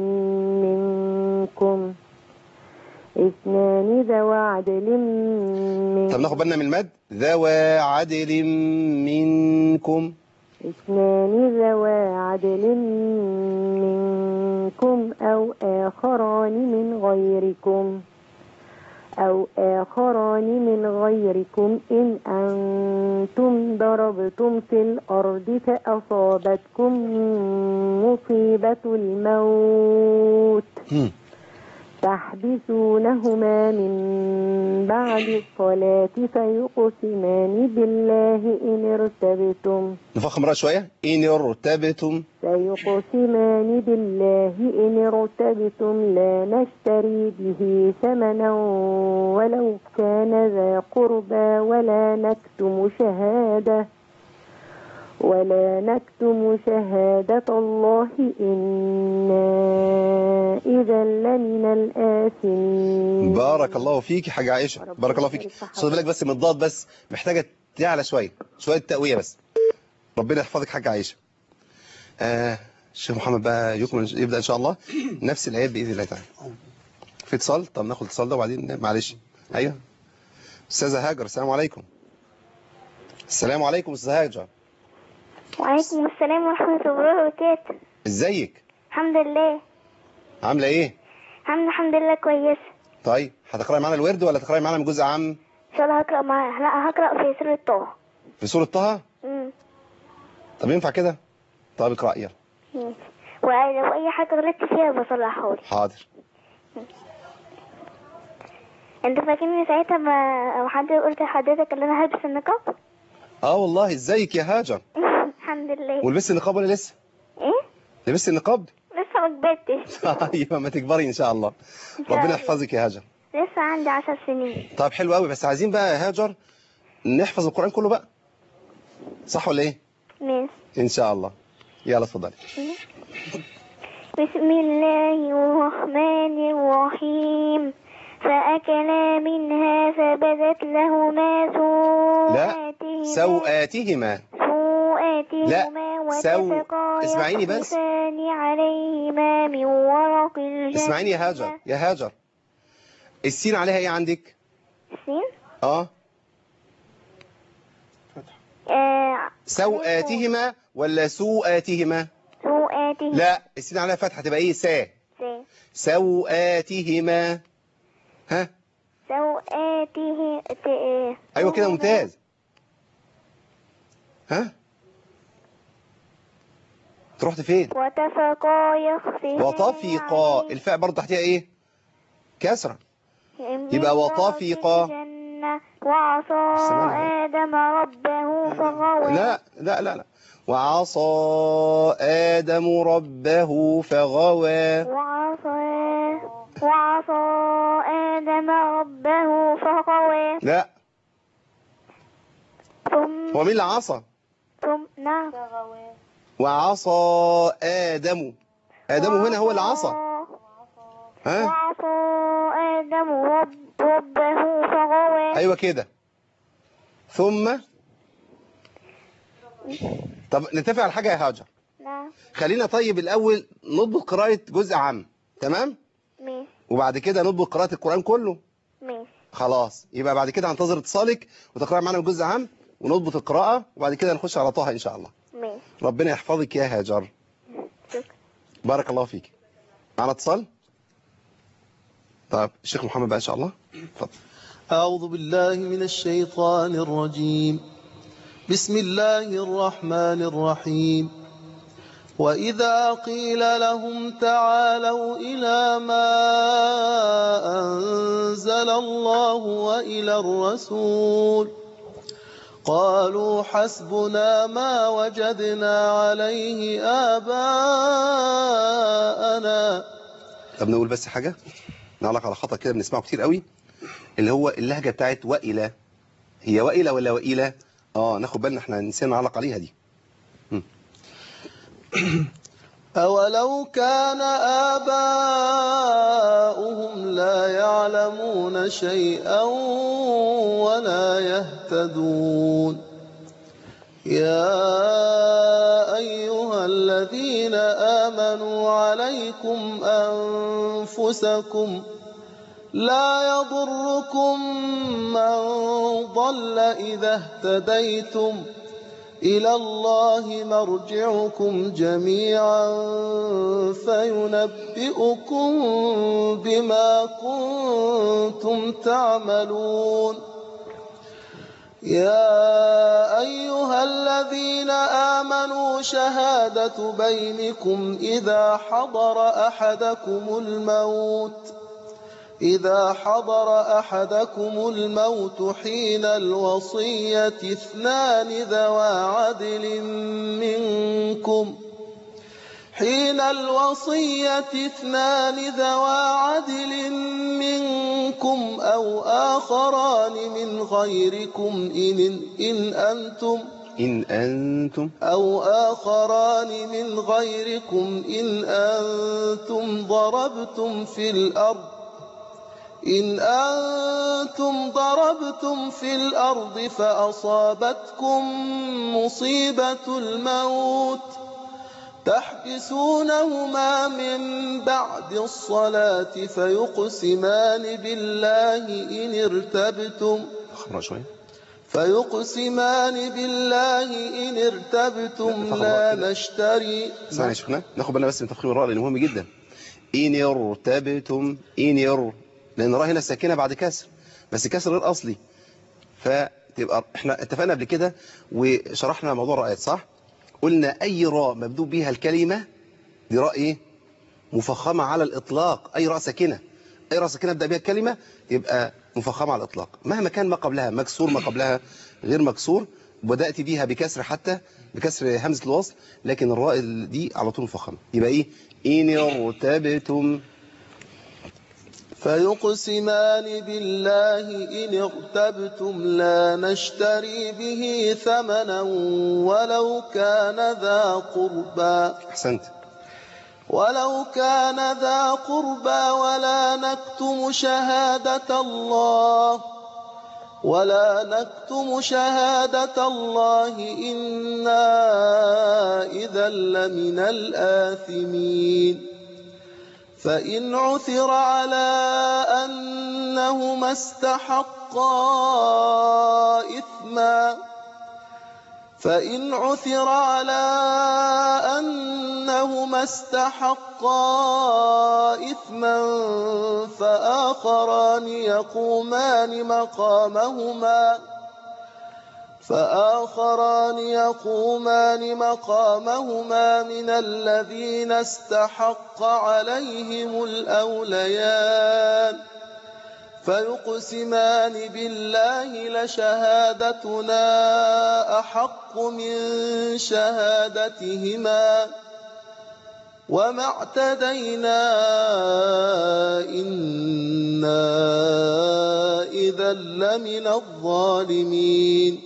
Speaker 6: منكم اثنان ذوى عدل
Speaker 2: طب ناخد
Speaker 6: منكم
Speaker 2: بالنا من المد ذوى عدل منكم
Speaker 6: اثنان ذوى عدل منكم أو آخران من غيركم أو آخران من غيركم إن أنتم ضربتم في الأرض فأصابتكم مصيبة الموت
Speaker 2: هم.
Speaker 6: تحبسونهما من بعد الصلاة فيقسمان بالله إن ارتبتم
Speaker 2: نفخم رأي شوية إن ارتبتم
Speaker 6: فيقسمان بالله إن ارتبتم لا نشتري به ثمنا ولو كان ذا قربى ولا نكتم شهادة ولا نكتم شهادة الله إنا إذا لمن الآثمين
Speaker 2: بارك الله فيك يا حاجة عائشة
Speaker 6: ربنا
Speaker 2: بارك الله فيك
Speaker 6: يبارك في
Speaker 2: خد بالك بس من الضاد بس محتاجة تعلى شوية شوية تقوية بس ربنا يحفظك حاجة عائشة آه الشيخ محمد بقى يكمل يبدأ إن شاء الله نفس الآيات بإذن الله تعالى في اتصال طب ناخد الاتصال ده وبعدين معلش أيوه أستاذة هاجر السلام عليكم السلام عليكم أستاذة هاجر
Speaker 4: وعليكم السلام ورحمة الله وبركاته
Speaker 2: ازيك
Speaker 4: الحمد لله
Speaker 2: عاملة إيه
Speaker 4: الحمد الحمد لله كويسة
Speaker 2: طيب هتقرأي معانا الورد ولا تقرأي معانا من جزء عام
Speaker 4: إن شاء الله هقرأ مع... لا هقرأ في سورة طه
Speaker 2: في سورة طه
Speaker 4: مم.
Speaker 2: طب ينفع كده طب اقرأ يلا
Speaker 4: مم. ولو أي حاجة غلطت فيها بصلحها لي
Speaker 2: حاضر
Speaker 4: أنت فاكرني ساعتها ما حد قلت لحضرتك إن أنا هلبس النقاب؟
Speaker 2: اه والله ازيك يا هاجر
Speaker 4: الحمد لله
Speaker 2: ولبست النقاب ولا لسه
Speaker 4: إيه؟
Speaker 2: لبست النقاب
Speaker 4: لسه ما كبرتش
Speaker 2: ايوه ما تكبري ان شاء الله
Speaker 4: إن شاء
Speaker 2: ربنا
Speaker 4: الله.
Speaker 2: يحفظك يا هاجر
Speaker 4: لسه عندي عشر سنين
Speaker 2: طب حلو قوي بس عايزين بقى يا هاجر نحفظ القرآن كله بقى صح ولا ايه
Speaker 4: ماشي
Speaker 2: ان شاء الله يلا اتفضلي
Speaker 4: بسم الله الرحمن الرحيم فأكلا منها فبدت لهما
Speaker 2: لا
Speaker 4: سوآتهما
Speaker 2: سوآتهما
Speaker 4: سوآتهما
Speaker 2: سو-
Speaker 4: وتفقا
Speaker 2: اسمعيني بس.
Speaker 4: يخصفان عليهما من ورق الجنة
Speaker 2: اسمعيني يا هاجر يا هاجر السين عليها ايه عندك
Speaker 4: سين
Speaker 2: اه
Speaker 4: آه
Speaker 2: سوآتهما ولا سوآتهما
Speaker 4: سوآتهما
Speaker 2: لا السين عليها فتحة تبقى ايه سا
Speaker 4: سين.
Speaker 2: سوآتهما ها
Speaker 4: سوآته ت- آه،
Speaker 2: ايوه كده ممتاز ها أنت رحت فين
Speaker 4: وتفقا يخصفان
Speaker 2: وطفقا
Speaker 4: عليه-
Speaker 2: الفاء برضه تحتها ايه كسرة
Speaker 4: من
Speaker 2: يبقى
Speaker 4: ورق
Speaker 2: وطفقا.
Speaker 4: الجنة وعصى
Speaker 2: سمعنا.
Speaker 4: آدم ربه فغوى
Speaker 2: لا لا لا لا وعصى آدم ربه فغوى
Speaker 4: وعصى وعصى آدم ربه فغوى
Speaker 2: لا
Speaker 4: ثم
Speaker 2: هو مين اللي عصى
Speaker 4: ثم نعم
Speaker 2: وعصى آدم آدم هنا هو اللي عصى ها
Speaker 4: وعصى آدم رب ربه فغوى
Speaker 2: أيوة كده ثم طب نتفق على حاجة يا هاجر
Speaker 4: نعم
Speaker 2: خلينا طيب الأول نضبط قراءة جزء عام تمام
Speaker 4: ماشي
Speaker 2: وبعد كده نضبط قراءة القرآن كله
Speaker 4: ماشي
Speaker 2: خلاص يبقى بعد كده هنتظر اتصالك وتقرأ معنا الجزء عام ونضبط القراءة وبعد كده نخش على طه إن شاء الله
Speaker 4: ماشي
Speaker 2: ربنا يحفظك يا هاجر
Speaker 4: شكرا
Speaker 2: بارك الله فيك معنا اتصال طيب الشيخ محمد بقى إن شاء الله اتفضل
Speaker 7: أعوذ بالله من الشيطان الرجيم بسم الله الرحمن الرحيم وإذا قيل لهم تعالوا إلى ما أنزل الله وإلى الرسول قالوا حسبنا ما وجدنا عليه آباءنا
Speaker 2: طب نقول بس حاجة نعلق على خطأ كده بنسمعه كتير قوي اللي هو اللهجة بتاعت وإلى هي وإلى ولا وإلى اه ناخد بالنا احنا نسينا نعلق عليها دي
Speaker 7: أولو كان آباؤهم لا يعلمون شيئا ولا يهتدون يا أيها الذين آمنوا عليكم أنفسكم لا يضركم من ضل إذا اهتديتم إلى الله مرجعكم جميعا فينبئكم بما كنتم تعملون يا أيها الذين آمنوا شهادة بينكم إذا حضر أحدكم الموت إذا حضر أحدكم الموت حين الوصية اثنان ذوى عدل منكم حين الوصية اثنان ذوى عدل منكم أو آخران من غيركم إن, إن أنتم
Speaker 2: إن أنتم
Speaker 7: أو آخران من غيركم إن أنتم ضربتم في الأرض إن أنتم ضربتم في الأرض فأصابتكم مصيبة الموت تحبسونهما من بعد الصلاة فيقسمان بالله إن ارتبتم
Speaker 2: اقرأ شوية
Speaker 7: فيقسمان بالله إن ارتبتم لا نشتري
Speaker 2: اسمعني يا شيخنا ناخد بالنا بس من تفخيم الراء لأنه مهم جدا إن ارتبتم إن ير لأن الراء هنا ساكنة بعد كسر بس كسر غير أصلي فتبقى احنا اتفقنا قبل كده وشرحنا موضوع الرأيات صح؟ قلنا أي راء مبدوء بيها الكلمة دي راء إيه؟ مفخمة على الإطلاق أي راء ساكنة أي راء ساكنة ابدأ بيها الكلمة يبقى مفخمة على الإطلاق مهما كان ما قبلها مكسور ما قبلها غير مكسور وبدأت بيها بكسر حتى بكسر همزة الوصل لكن الراء دي على طول مفخمة يبقى إيه؟ إن ارتبتم
Speaker 7: فيقسمان بالله إن ارتبتم لا نشتري به ثمنا ولو كان ذا قربى
Speaker 2: أحسنت
Speaker 7: ولو كان ذا قربى ولا نكتم شهادة الله ولا نكتم شهادة الله إنا إذا لمن الآثمين فإن عثر على أنهما استحقا إثما فإن عثر على أنهما استحقا إثما فآخران يقومان مقامهما فآخران يقومان مقامهما من الذين استحق عليهم الأوليان فيقسمان بالله لشهادتنا أحق من شهادتهما وما اعتدينا إنا إذا لمن الظالمين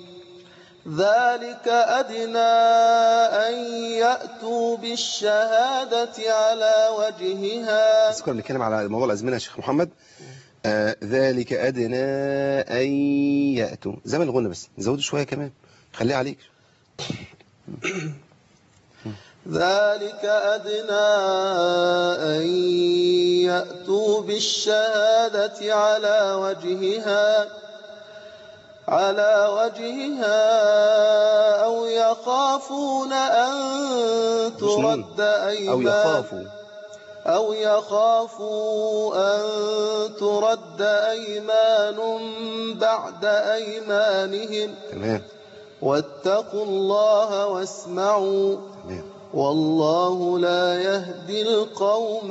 Speaker 7: ذلك أدنى أن يأتوا بالشهادة على وجهها
Speaker 2: بس كنا بنتكلم على موضوع الأزمنة يا شيخ محمد آه ذلك أدنى أن يأتوا زمن الغنى بس نزوده شوية كمان خليه عليك
Speaker 7: ذلك أدنى أن يأتوا بالشهادة على وجهها على وجهها أو يخافون أن
Speaker 2: مش نون.
Speaker 7: ترد
Speaker 2: أو
Speaker 7: أيمان
Speaker 2: يخافوا
Speaker 7: أو يخافوا أن ترد أيمان بعد أيمانهم
Speaker 2: تمام
Speaker 7: واتقوا الله واسمعوا
Speaker 2: تمام
Speaker 7: والله لا يهدي القوم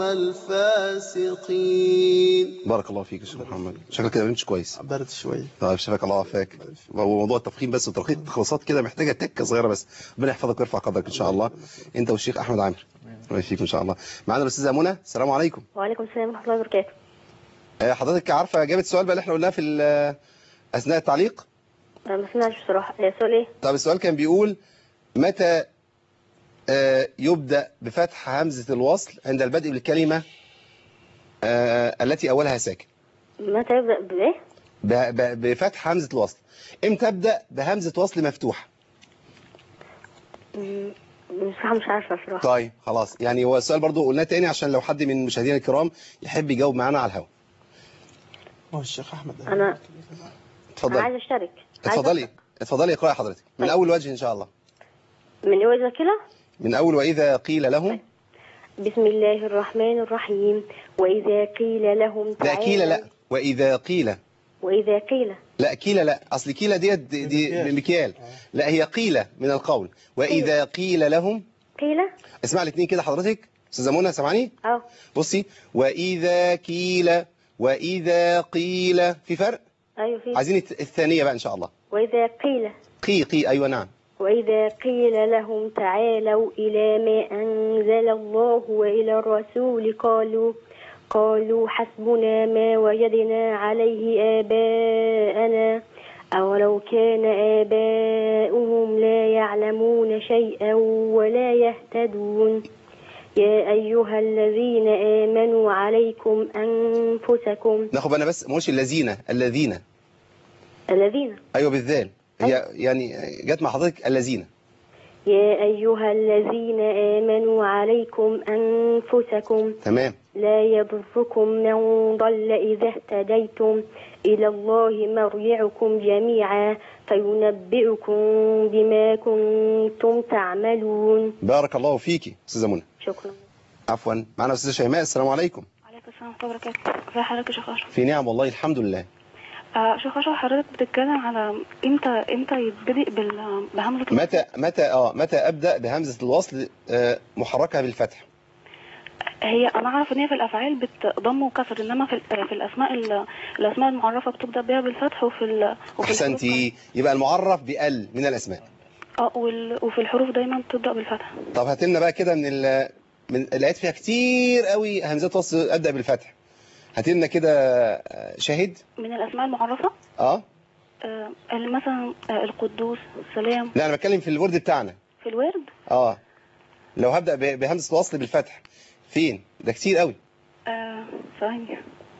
Speaker 7: الفاسقين
Speaker 2: بارك الله فيك يا شيخ محمد شكلك كده ما نمتش كويس
Speaker 3: برد شوية
Speaker 2: طيب شفاك الله عافاك هو موضوع التفخيم بس وترخيص التخلصات كده محتاجه تكه صغيره بس ربنا يحفظك ويرفع قدرك ان شاء الله انت والشيخ احمد عامر الله يفيك ان شاء الله معانا الاستاذه منى السلام عليكم
Speaker 6: وعليكم السلام ورحمة الله وبركاته
Speaker 2: آه، حضرتك عارفه اجابه السؤال بقى اللي احنا قلناه في ال- اثناء التعليق
Speaker 6: أنا ما سمعتش بصراحة إيه السؤال إيه؟
Speaker 2: طب السؤال كان بيقول متى آه، يبدأ بفتح همزة الوصل عند البدء بالكلمة آه، التي أولها ساكن
Speaker 6: متى يبدأ بإيه؟
Speaker 2: ب- ب- بفتح همزة الوصل امتى أبدأ بهمزة وصل مفتوحة
Speaker 6: مم، بصراحة مش عارفة بصراحة
Speaker 2: طيب خلاص يعني هو السؤال برضو قلناه تاني عشان لو حد من مشاهدينا الكرام يحب يجاوب معانا على الهواء
Speaker 3: هو الشيخ أحمد
Speaker 6: أنا أنا
Speaker 2: اتفضلي
Speaker 6: عايزة أشترك عايزة
Speaker 2: اتفضلي اتفضلي اقرأي حضرتك من
Speaker 6: طيب.
Speaker 2: أول وجه إن شاء الله
Speaker 6: من إيه وإذا كده؟
Speaker 2: من أول وإذا قيل لهم
Speaker 6: بسم الله الرحمن الرحيم وإذا قيل لهم
Speaker 2: لا
Speaker 6: تعالوا
Speaker 2: قيل لا وإذا قيل
Speaker 6: وإذا قيل
Speaker 2: لا كيلة لا أصل كيلة ديت دي, دي
Speaker 3: مكيال.
Speaker 2: مكيال لا هي قيلة من القول وإذا قيل لهم
Speaker 6: قيل
Speaker 2: اسمع الاثنين كده حضرتك أستاذة منى سامعاني
Speaker 6: أه
Speaker 2: بصي وإذا قيل وإذا قيل في فرق
Speaker 6: أيوه في
Speaker 2: عايزين الت- الثانية بقى إن شاء الله
Speaker 6: وإذا قيل
Speaker 2: قي قي أيوة نعم
Speaker 6: وإذا قيل لهم تعالوا إلى ما أنزل الله وإلى الرسول قالوا قالوا حسبنا ما وجدنا عليه آباءنا أولو كان آباؤهم لا يعلمون شيئا ولا يهتدون يا أيها الذين آمنوا عليكم أنفسكم
Speaker 2: ناخد بالنا بس ما قلش الذين الذين
Speaker 6: الذين
Speaker 2: أيوة بالذال هي يعني جت مع حضرتك الذين
Speaker 6: يا أيها الذين آمنوا عليكم أنفسكم
Speaker 2: تمام
Speaker 6: لا يضركم من ضل إذا اهتديتم إلى الله مرجعكم جميعا فينبئكم بما كنتم تعملون
Speaker 2: بارك الله فيكي أستاذة منى
Speaker 6: شكرا
Speaker 2: عفوا معنا أستاذة شيماء السلام عليكم
Speaker 8: عليكم السلام ورحمة الله وبركاته ازي حضرتك يا شيخ أشرف
Speaker 2: في نعم والله الحمد لله
Speaker 8: آه شيخ أشرف حضرتك بتتكلم على امتى امتى يتبدأ بال- بهمزة الوصل؟
Speaker 2: متى متى اه متى ابدا بهمزه الوصل آه محركه بالفتح
Speaker 8: هي أنا أعرف إن هي في الأفعال بتضم وكسر إنما في ال- في الأسماء ال- الأسماء المعرفة بتبدأ بها بالفتح وفي ال وفي
Speaker 2: احسنتي يبقى المعرف بال من الاسماء
Speaker 8: الحروف- اه وال- وفي الحروف دايما بتبدأ بالفتح
Speaker 2: طب هات لنا بقى كده من ال من الايات فيها كتير قوي همزات وصل ابدا بالفتح هات لنا كده آه، شاهد
Speaker 8: من الأسماء المعرفة
Speaker 2: اه
Speaker 8: آه مثلا آه القدوس السلام
Speaker 2: لا انا بتكلم في الورد بتاعنا
Speaker 8: في الورد
Speaker 2: اه لو هبدا ب- بهمزه الوصل بالفتح فين ده كتير قوي
Speaker 8: آه ثانية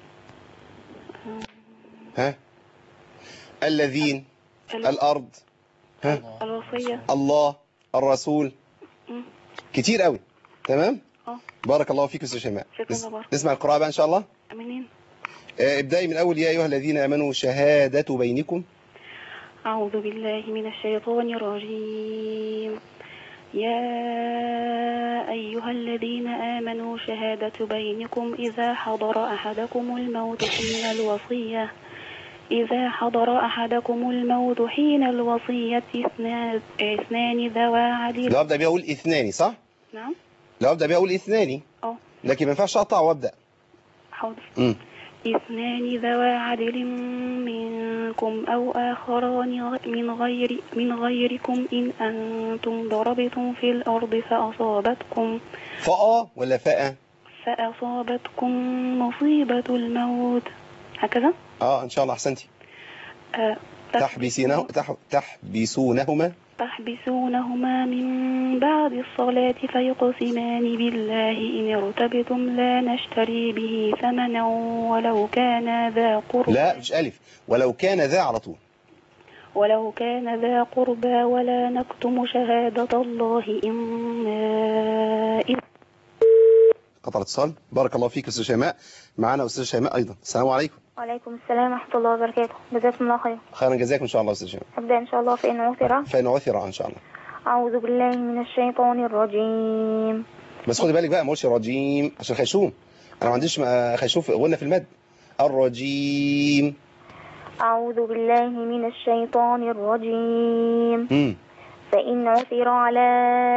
Speaker 2: ها الذين
Speaker 8: ال-
Speaker 2: الارض ها
Speaker 8: الوصية
Speaker 2: الله الرسول
Speaker 8: مم.
Speaker 2: كتير قوي تمام
Speaker 8: اه
Speaker 2: بارك الله فيك استاذ شيماء
Speaker 8: شكرا
Speaker 2: نس-
Speaker 8: بارك.
Speaker 2: نسمع القراءه بقى ان شاء الله
Speaker 8: منين
Speaker 2: آه، ابدأي من أول يا أيها الذين آمنوا شهادة بينكم
Speaker 8: أعوذ بالله من الشيطان الرجيم يا أيها الذين آمنوا شهادة بينكم إذا حضر أحدكم الموت حين الوصية إذا حضر أحدكم الموت حين الوصية اثنان, اثنان ذوى عدل
Speaker 2: لو أبدأ بيها أقول إثنان صح؟
Speaker 8: نعم
Speaker 2: لو أبدأ بيها أقول إثنان
Speaker 8: اه
Speaker 2: لكن ما ينفعش أقطع وأبدأ
Speaker 8: حاضر
Speaker 2: مم.
Speaker 8: اثنان ذوى عدل منكم أو آخران غ- من غير من غيركم إن أنتم ضربتم في الأرض فأصابتكم
Speaker 2: فأ ولا فأ؟
Speaker 8: فأصابتكم مصيبة الموت هكذا
Speaker 2: آه إن شاء الله أحسنتي
Speaker 8: آه،
Speaker 2: تحبسينه تح... تحبسونهما
Speaker 8: تحبسونهما من بعد الصلاة فيقسمان بالله إن ارتبتم لا نشتري به ثمنا ولو كان ذا قربى
Speaker 2: لا مش ألف ولو كان ذا على طول
Speaker 8: ولو كان ذا قربى ولا نكتم شهادة الله إنا إذ
Speaker 2: قطع الاتصال بارك الله فيك استاذ شيماء معانا استاذ شيماء ايضا السلام عليكم
Speaker 4: وعليكم السلام ورحمة الله وبركاته جزاكم الله خير
Speaker 2: خيرا جزاكم ان شاء الله استاذ شيماء
Speaker 4: أبدأ إن شاء الله في إن عثر
Speaker 2: فإن عثر ان شاء الله
Speaker 4: أعوذ بالله من الشيطان الرجيم
Speaker 2: بس خدي بالك بقى ما اقولش رجيم عشان خيشوم انا ما عنديش م- خيشوم في- غنى في المد الرجيم
Speaker 4: أعوذ بالله من الشيطان الرجيم
Speaker 2: امم
Speaker 4: فإن عثر على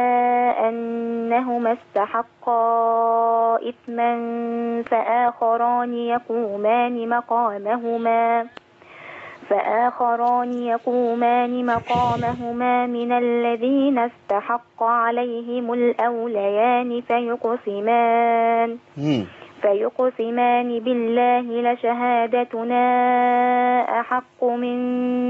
Speaker 4: أنهما استحقا إثما فآخران يقومان مقامهما فآخران يقومان مقامهما من الذين استحق عليهم الأوليان فيقسمان
Speaker 2: امم
Speaker 4: فيقسمان بالله لشهادتنا أحق من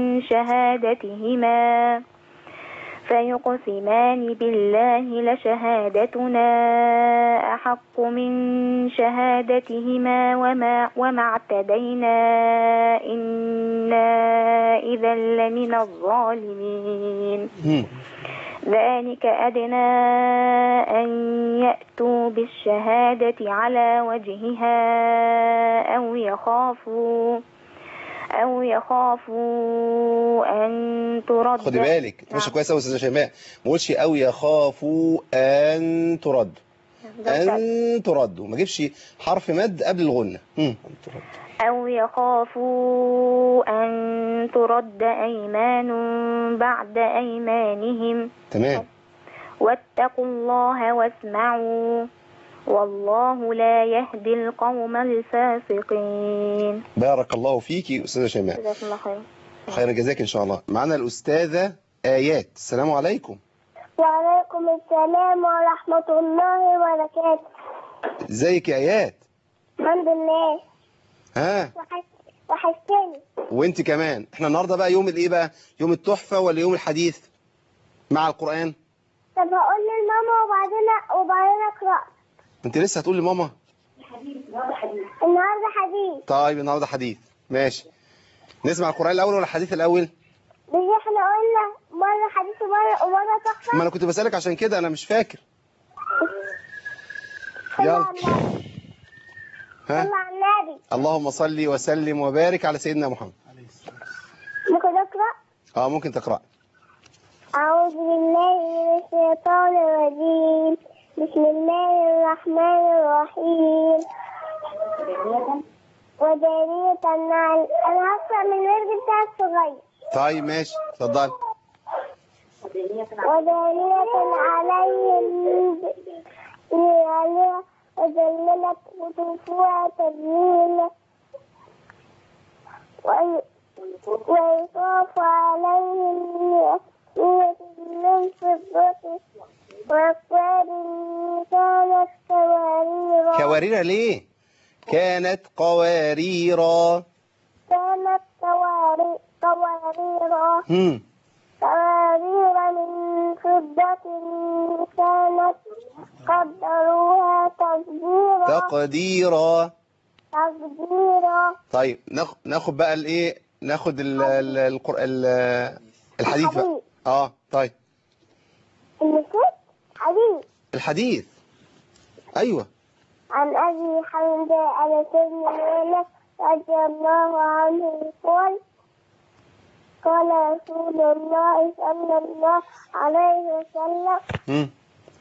Speaker 4: شهادتهما فيقسمان بالله لشهادتنا أحق من شهادتهما وما, وما اعتدينا إنا إذا لمن الظالمين
Speaker 2: امم
Speaker 4: ذلك أدنى أن يأتوا بالشهادة على وجهها أو يخافوا أو يخافوا أن ترد
Speaker 2: خدي بالك ماشي
Speaker 4: نعم.
Speaker 2: كويس قوي استاذ شيماء ما اقولش او يخافوا ان ترد ان تردوا ما اجيبش حرف مد قبل الغنة امم
Speaker 4: أو يخافوا أن ترد أيمان بعد أيمانهم
Speaker 2: تمام
Speaker 4: واتقوا الله واسمعوا والله لا يهدي القوم الفاسقين
Speaker 2: بارك الله فيكي استاذه شيماء
Speaker 4: جزاكم الله خير
Speaker 2: خيرا جزاك ان شاء الله معانا الاستاذه ايات السلام عليكم
Speaker 4: وعليكم السلام ورحمة الله وبركاته
Speaker 2: ازيك يا ايات
Speaker 4: الحمد لله
Speaker 2: ها
Speaker 4: وحشتني
Speaker 2: وانت كمان احنا النهارده بقى يوم الايه بقى يوم التحفه ولا يوم الحديث مع القران
Speaker 4: طب هقول لماما وبعدين وبعدين اقرا
Speaker 2: انت لسه هتقول لماما
Speaker 4: النهارده حديث
Speaker 2: طيب النهارده حديث ماشي نسمع القران الاول ولا الحديث الاول
Speaker 4: مش احنا قلنا مرة حديث ومرة ومرة تحفة
Speaker 2: ما انا كنت بسالك عشان كده انا مش فاكر يلا ها
Speaker 4: صلى على النبي
Speaker 2: اللهم صل وسلم وبارك على سيدنا محمد
Speaker 4: ممكن اقرا
Speaker 2: اه ممكن تقرا
Speaker 4: أعوذ بالله من الشيطان الرجيم بسم الله الرحمن الرحيم ودارية النعل أنا هقرأ من الورد بتاع الصغير
Speaker 2: طيب ماشي اتفضل
Speaker 4: ودانية عليهم بنيالها وذللت قطوفها تذليلا وي- ويطاف عليهم بأنية من فضة وأكواب كانت قواريرا
Speaker 2: كوارير ليه كانت قواريرا
Speaker 4: كانت قواري- قواريرا
Speaker 2: هم
Speaker 4: قوارير من فضة كانت قدروها تقديرا
Speaker 2: تقديرا
Speaker 4: تقديرا
Speaker 2: طيب ناخ- ناخد بقى الايه ناخد ال ال القر- ال- الحديث بقى
Speaker 4: الحديث.
Speaker 2: اه طيب
Speaker 4: النسيت حديث
Speaker 2: الحديث ايوه
Speaker 4: عن أبي حمزة أنس بن مالك رضي الله عنه قال قال رسول الله صلى الله عليه وسلم
Speaker 2: هم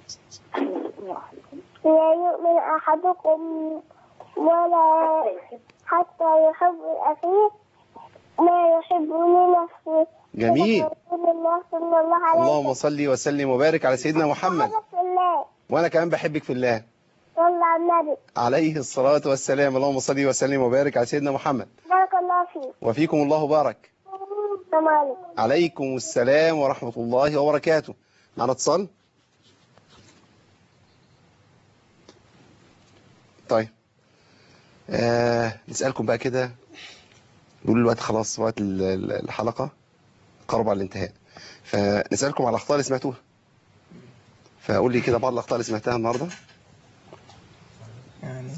Speaker 4: لا يؤمن أحدكم ولا حتى يحب لأخيه ما يحب لنفسه
Speaker 2: جميل
Speaker 4: صدق رسول الله صلى الله عليه
Speaker 2: اللهم
Speaker 4: وسلم
Speaker 2: صل وسلم وبارك على سيدنا محمد
Speaker 4: حدث الله
Speaker 2: وانا كمان بحبك في الله
Speaker 4: صلى على النبي
Speaker 2: عليه الصلاة والسلام اللهم صل وسلم وبارك على سيدنا محمد
Speaker 4: بارك الله فيك
Speaker 2: وفيكم الله بارك
Speaker 4: السلام عليكم
Speaker 2: عليكم السلام ورحمة الله وبركاته معنا اتصال طيب آه نسألكم بقى كده بيقولوا الوقت خلاص وقت ال- ال- الحلقة قرب على الانتهاء فنسألكم على الأخطاء اللي سمعتوها فقول لي كده بعض الأخطاء اللي سمعتها النهاردة
Speaker 3: يعني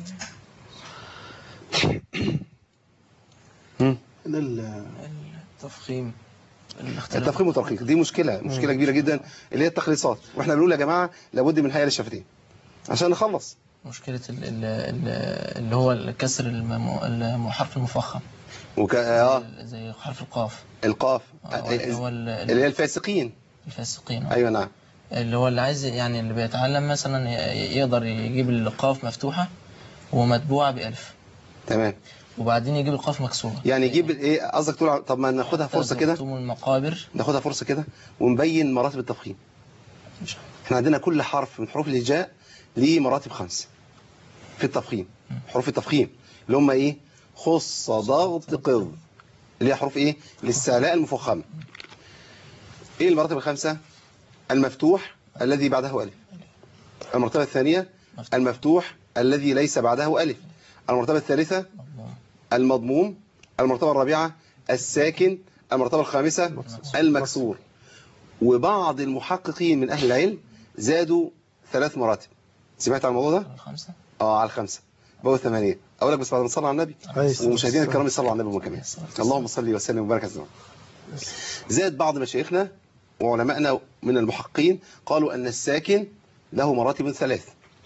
Speaker 2: هم؟
Speaker 3: ده التفخيم
Speaker 9: الاختلاف
Speaker 2: التفخيم والترقيق دي مشكله مشكله كبيره جدا اللي هي التخليصات واحنا بنقول يا جماعه لابد من هيئه للشفتين عشان نخلص
Speaker 9: مشكلة ال- ال- ال- اللي هو الكسر المم- الحرف المفخم
Speaker 2: وك... اه
Speaker 9: زي حرف القاف
Speaker 2: القاف
Speaker 9: آه، اللي هو ال-
Speaker 2: اللي هي الفاسقين
Speaker 9: الفاسقين آه.
Speaker 2: ايوه نعم
Speaker 9: اللي هو اللي عايز يعني اللي بيتعلم مثلا ي- يقدر يجيب القاف مفتوحة ومتبوعة بألف
Speaker 2: تمام
Speaker 9: وبعدين يجيب القاف مكسورة
Speaker 2: يعني يجيب ايه قصدك تقول ع- طب ما ناخدها فرصه كده
Speaker 9: تزرتم المقابر
Speaker 2: ناخدها فرصه كده ونبين مراتب التفخيم
Speaker 9: إن شاء الله.
Speaker 2: احنا عندنا كل حرف من حروف الهجاء ليه مراتب خمسه في التفخيم حروف التفخيم اللي هم ايه خص ضغط قض اللي هي حروف ايه الاستعلاء المفخمه ايه المراتب الخمسه المفتوح الذي بعده الف المرتبه الثانيه المفتوح الذي ليس بعده الف المرتبه الثالثه
Speaker 9: الله.
Speaker 2: المضموم المرتبه الرابعه الساكن المرتبة الخامسة المكسور وبعض المحققين من أهل العلم زادوا ثلاث مراتب سمعت عن الموضوع ده؟
Speaker 9: الخمسة
Speaker 2: اه على الخمسة بقوا ثمانية أقول لك بس بعد ما نصلي على النبي
Speaker 3: عليه الصلاة
Speaker 2: ومشاهدينا
Speaker 3: والسلام.
Speaker 2: الكرام يصلوا على النبي هم كمان اللهم صل وسلم وبارك على سيدنا محمد. زاد بعض مشايخنا وعلمائنا من المحققين قالوا أن الساكن له مراتب ثلاث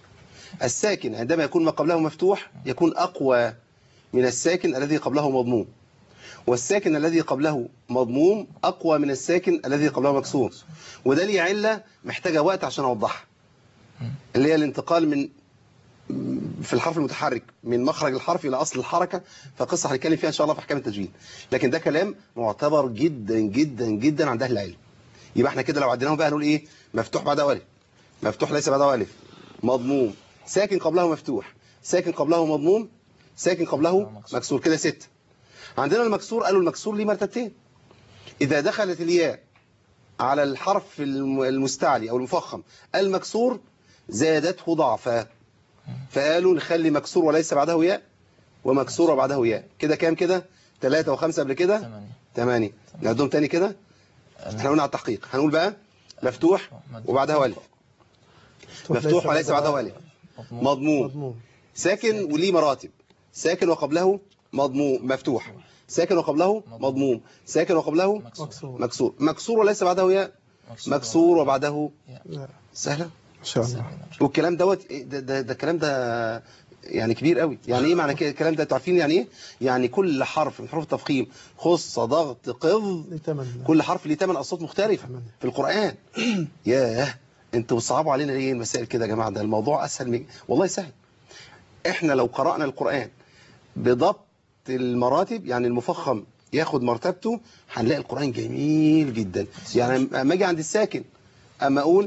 Speaker 2: الساكن عندما يكون ما قبله مفتوح يكون أقوى من الساكن الذي قبله مضموم والساكن الذي قبله مضموم أقوى من الساكن الذي قبله مكسور وده ليه علة محتاجة وقت عشان أوضحها اللي هي الانتقال من في الحرف المتحرك من مخرج الحرف إلى أصل الحركة فقصة هنتكلم فيها إن شاء الله في أحكام التجويد لكن ده كلام معتبر جدا جدا جدا عند أهل العلم يبقى احنا كده لو عديناهم بقى نقول إيه مفتوح بعده ألف مفتوح ليس بعده ألف مضموم ساكن قبله مفتوح ساكن قبله مضموم ساكن قبله مكسور كده ستة عندنا المكسور قالوا المكسور ليه مرتبتين إذا دخلت الياء على الحرف الم- المستعلي أو المفخم المكسور زادته ضعفا فقالوا نخلي مكسور وليس بعده ياء ومكسورة بعده ياء كده كام كده ثلاثة وخمسة قبل كده
Speaker 9: ثمانية
Speaker 2: ثمانية نعدهم تاني كده احنا قلنا على التحقيق هنقول بقى مفتوح وبعده ألف مفتوح وليس بعده ألف
Speaker 9: مضموم
Speaker 2: مضموم
Speaker 3: مضمون
Speaker 2: ساكن وليه مراتب ساكن وقبله مضموم مفتوح ساكن وقبله مضموم ساكن وقبله
Speaker 9: مكسور
Speaker 3: مكسور
Speaker 2: مكسور مكسور وليس بعده ياء مكسور وبعده
Speaker 3: لا،
Speaker 2: سهلة
Speaker 3: ان شاء الله
Speaker 2: والكلام دوت إيه ده, ده, ده الكلام ده يعني كبير قوي يعني ايه معنى كده الكلام ده انتوا عارفين يعني ايه يعني كل حرف من حروف التفخيم خص ضغط قض
Speaker 3: نتمنى
Speaker 2: كل حرف ليه ثمان اصوات مختلفه
Speaker 3: تمام.
Speaker 2: في القران ياه انتوا بتصعبوا علينا ليه المسائل كده يا جماعه ده الموضوع اسهل من والله سهل احنا لو قرانا القران بضبط المراتب يعني المفخم ياخد مرتبته هنلاقي القران جميل جدا يعني اما اجي عند الساكن اما اقول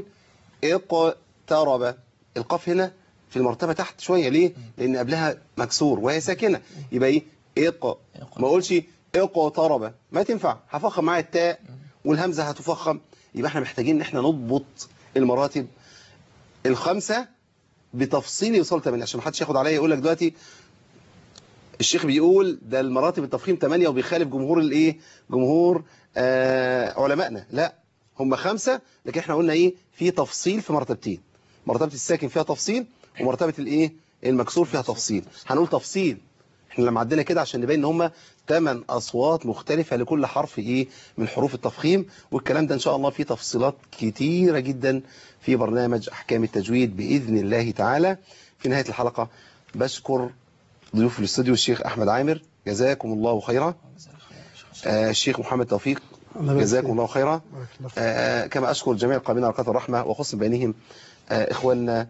Speaker 2: اقترب القاف هنا في المرتبه تحت شويه ليه لان قبلها مكسور وهي ساكنه يبقى ايه اق ما اقولش اقترب ما تنفع هفخم معايا التاء والهمزه هتفخم يبقى احنا محتاجين ان احنا نضبط المراتب الخمسه بتفصيل يوصل 8 عشان ما حدش ياخد عليا يقول لك دلوقتي الشيخ بيقول ده المراتب التفخيم 8 وبيخالف جمهور الايه جمهور آه علمائنا لا هم خمسة لكن احنا قلنا ايه في تفصيل في مرتبتين مرتبة الساكن فيها تفصيل ومرتبة الايه المكسور فيها تفصيل هنقول تفصيل احنا لما عدينا كده عشان نبين ان هم ثمان اصوات مختلفة لكل حرف ايه من حروف التفخيم والكلام ده ان شاء الله فيه تفصيلات كتيرة جدا في برنامج احكام التجويد باذن الله تعالى في نهاية الحلقة بشكر ضيوف الاستوديو الشيخ احمد عامر جزاكم الله خيرا آه الشيخ محمد توفيق
Speaker 3: الله يبارك
Speaker 2: جزاكم
Speaker 3: فيك.
Speaker 2: الله خيرا
Speaker 3: بارك الله فيك.
Speaker 2: آه، كما أشكر جميع القائمين على قناة الرحمة وخص بينهم آه، إخواننا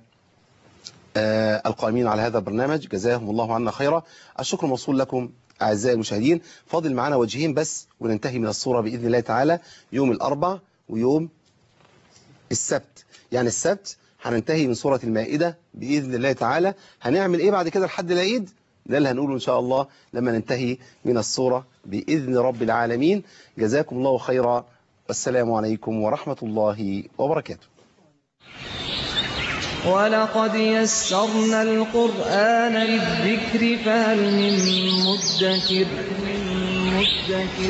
Speaker 2: آه، القائمين على هذا البرنامج جزاهم الله عنا خيرا الشكر موصول لكم أعزائي المشاهدين فاضل معنا وجهين بس وننتهي من الصورة بإذن الله تعالى يوم الأربع ويوم السبت يعني السبت هننتهي من سورة المائدة بإذن الله تعالى هنعمل إيه بعد كده لحد العيد ده اللي هنقوله إن شاء الله لما ننتهي من الصورة بإذن رب العالمين جزاكم الله خيرا والسلام عليكم ورحمة الله وبركاته
Speaker 1: ولقد يسرنا القرآن للذكر فهل من مدكر من مدكر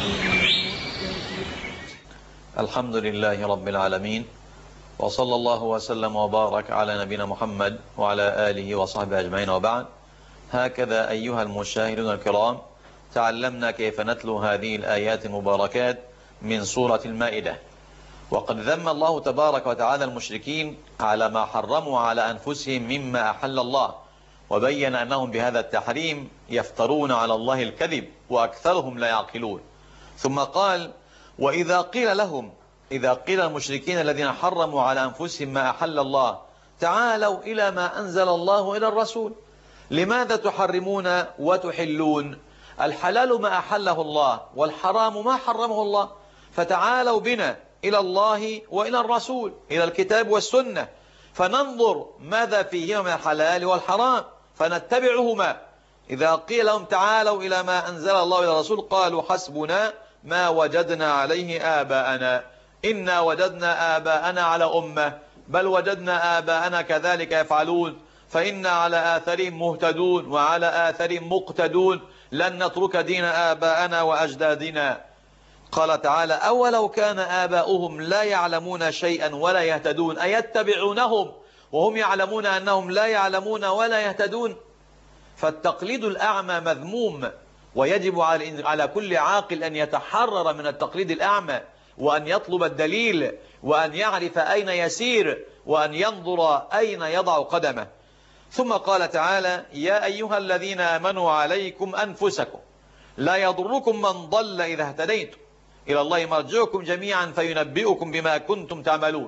Speaker 10: الحمد لله رب العالمين وصلى الله وسلم وبارك على نبينا محمد وعلى آله وصحبه أجمعين وبعد هكذا أيها المشاهدون الكرام تعلمنا كيف نتلو هذه الآيات المباركات من سورة المائدة وقد ذم الله تبارك وتعالى المشركين على ما حرموا على أنفسهم مما أحل الله وبين أنهم بهذا التحريم يفترون على الله الكذب وأكثرهم لا يعقلون ثم قال وإذا قيل لهم إذا قيل المشركين الذين حرموا على أنفسهم ما أحل الله تعالوا إلى ما أنزل الله إلى الرسول لماذا تحرمون وتحلون الحلال ما أحله الله والحرام ما حرمه الله فتعالوا بنا إلى الله وإلى الرسول إلى الكتاب والسنة فننظر ماذا فيهما من الحلال والحرام فنتبعهما إذا قيل لهم تعالوا إلى ما أنزل الله إلى الرسول قالوا حسبنا ما وجدنا عليه آباءنا إنا وجدنا آباءنا على أمة بل وجدنا آباءنا كذلك يفعلون فإنا على آثرهم مهتدون وعلى آثرهم مقتدون لن نترك دين آباءنا وأجدادنا قال تعالى أولو كان آباؤهم لا يعلمون شيئا ولا يهتدون أيتبعونهم وهم يعلمون أنهم لا يعلمون ولا يهتدون فالتقليد الأعمى مذموم ويجب على كل عاقل أن يتحرر من التقليد الأعمى وأن يطلب الدليل وأن يعرف أين يسير وأن ينظر أين يضع قدمه ثم قال تعالى يا أيها الذين آمنوا عليكم أنفسكم لا يضركم من ضل إذا اهتديتم إلى الله مرجعكم جميعا فينبئكم بما كنتم تعملون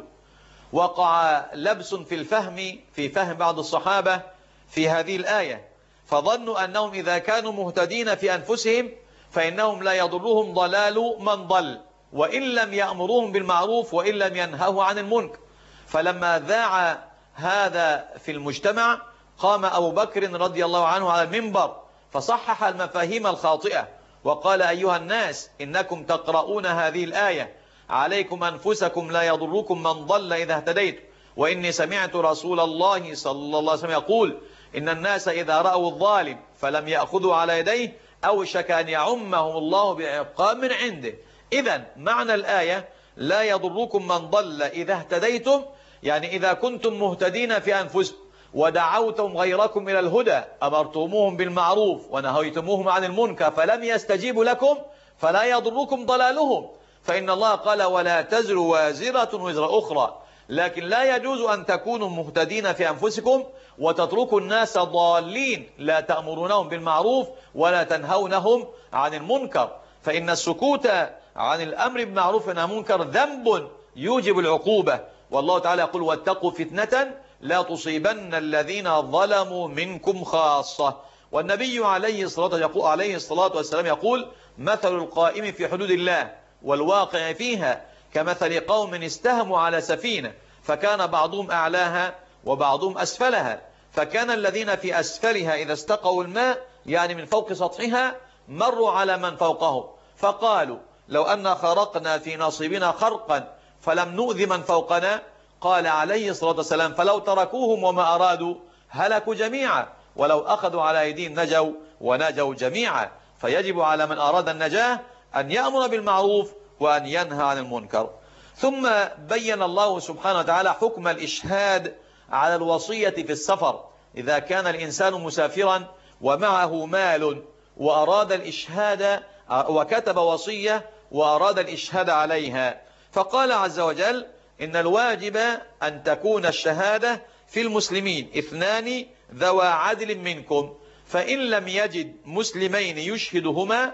Speaker 10: وقع لبس في الفهم في فهم بعض الصحابة في هذه الآية فظنوا أنهم إذا كانوا مهتدين في أنفسهم فإنهم لا يضرهم ضلال من ضل وإن لم يأمروهم بالمعروف وإن لم ينهوا عن المنكر فلما ذاع هذا في المجتمع قام أبو بكر رضي الله عنه على المنبر فصحح المفاهيم الخاطئة وقال أيها الناس إنكم تقرؤون هذه الآية عليكم أنفسكم لا يضركم من ضل إذا اهتديت وإني سمعت رسول الله صلى الله عليه وسلم يقول إن الناس إذا رأوا الظالم فلم يأخذوا على يديه أوشك أن يعمهم الله بعقاب من عنده إذا معنى الآية لا يضركم من ضل إذا اهتديتم يعني إذا كنتم مهتدين في أنفسكم ودعوتم غيركم إلى الهدى أمرتموهم بالمعروف ونهيتموهم عن المنكر فلم يستجيبوا لكم فلا يضركم ضلالهم فإن الله قال ولا تزر وازرة وزر أخرى لكن لا يجوز أن تكونوا مهتدين في أنفسكم وتتركوا الناس ضالين لا تأمرونهم بالمعروف ولا تنهونهم عن المنكر فإن السكوت عن الأمر بالمعروف عن المنكر ذنب يوجب العقوبة والله تعالى يقول واتقوا فتنة لا تصيبن الذين ظلموا منكم خاصة والنبي عليه الصلاة يقول عليه الصلاة والسلام يقول مثل القائم في حدود الله والواقع فيها كمثل قوم استهموا على سفينة فكان بعضهم أعلاها وبعضهم أسفلها فكان الذين في أسفلها إذا استقوا الماء يعني من فوق سطحها مروا على من فوقهم فقالوا لو أن خرقنا في نصيبنا خرقا فلم نؤذي من فوقنا قال عليه الصلاة والسلام فلو تركوهم وما أرادوا هلكوا جميعا ولو أخذوا على أيديهم نجوا ونجوا جميعا فيجب على من أراد النجاة أن يأمر بالمعروف وأن ينهى عن المنكر ثم بين الله سبحانه وتعالى حكم الإشهاد على الوصية في السفر إذا كان الإنسان مسافرا ومعه مال وأراد الإشهاد وكتب وصية وأراد الإشهاد عليها فقال عز وجل إن الواجب أن تكون الشهادة في المسلمين اثنان ذوى عدل منكم فإن لم يجد مسلمين يشهدهما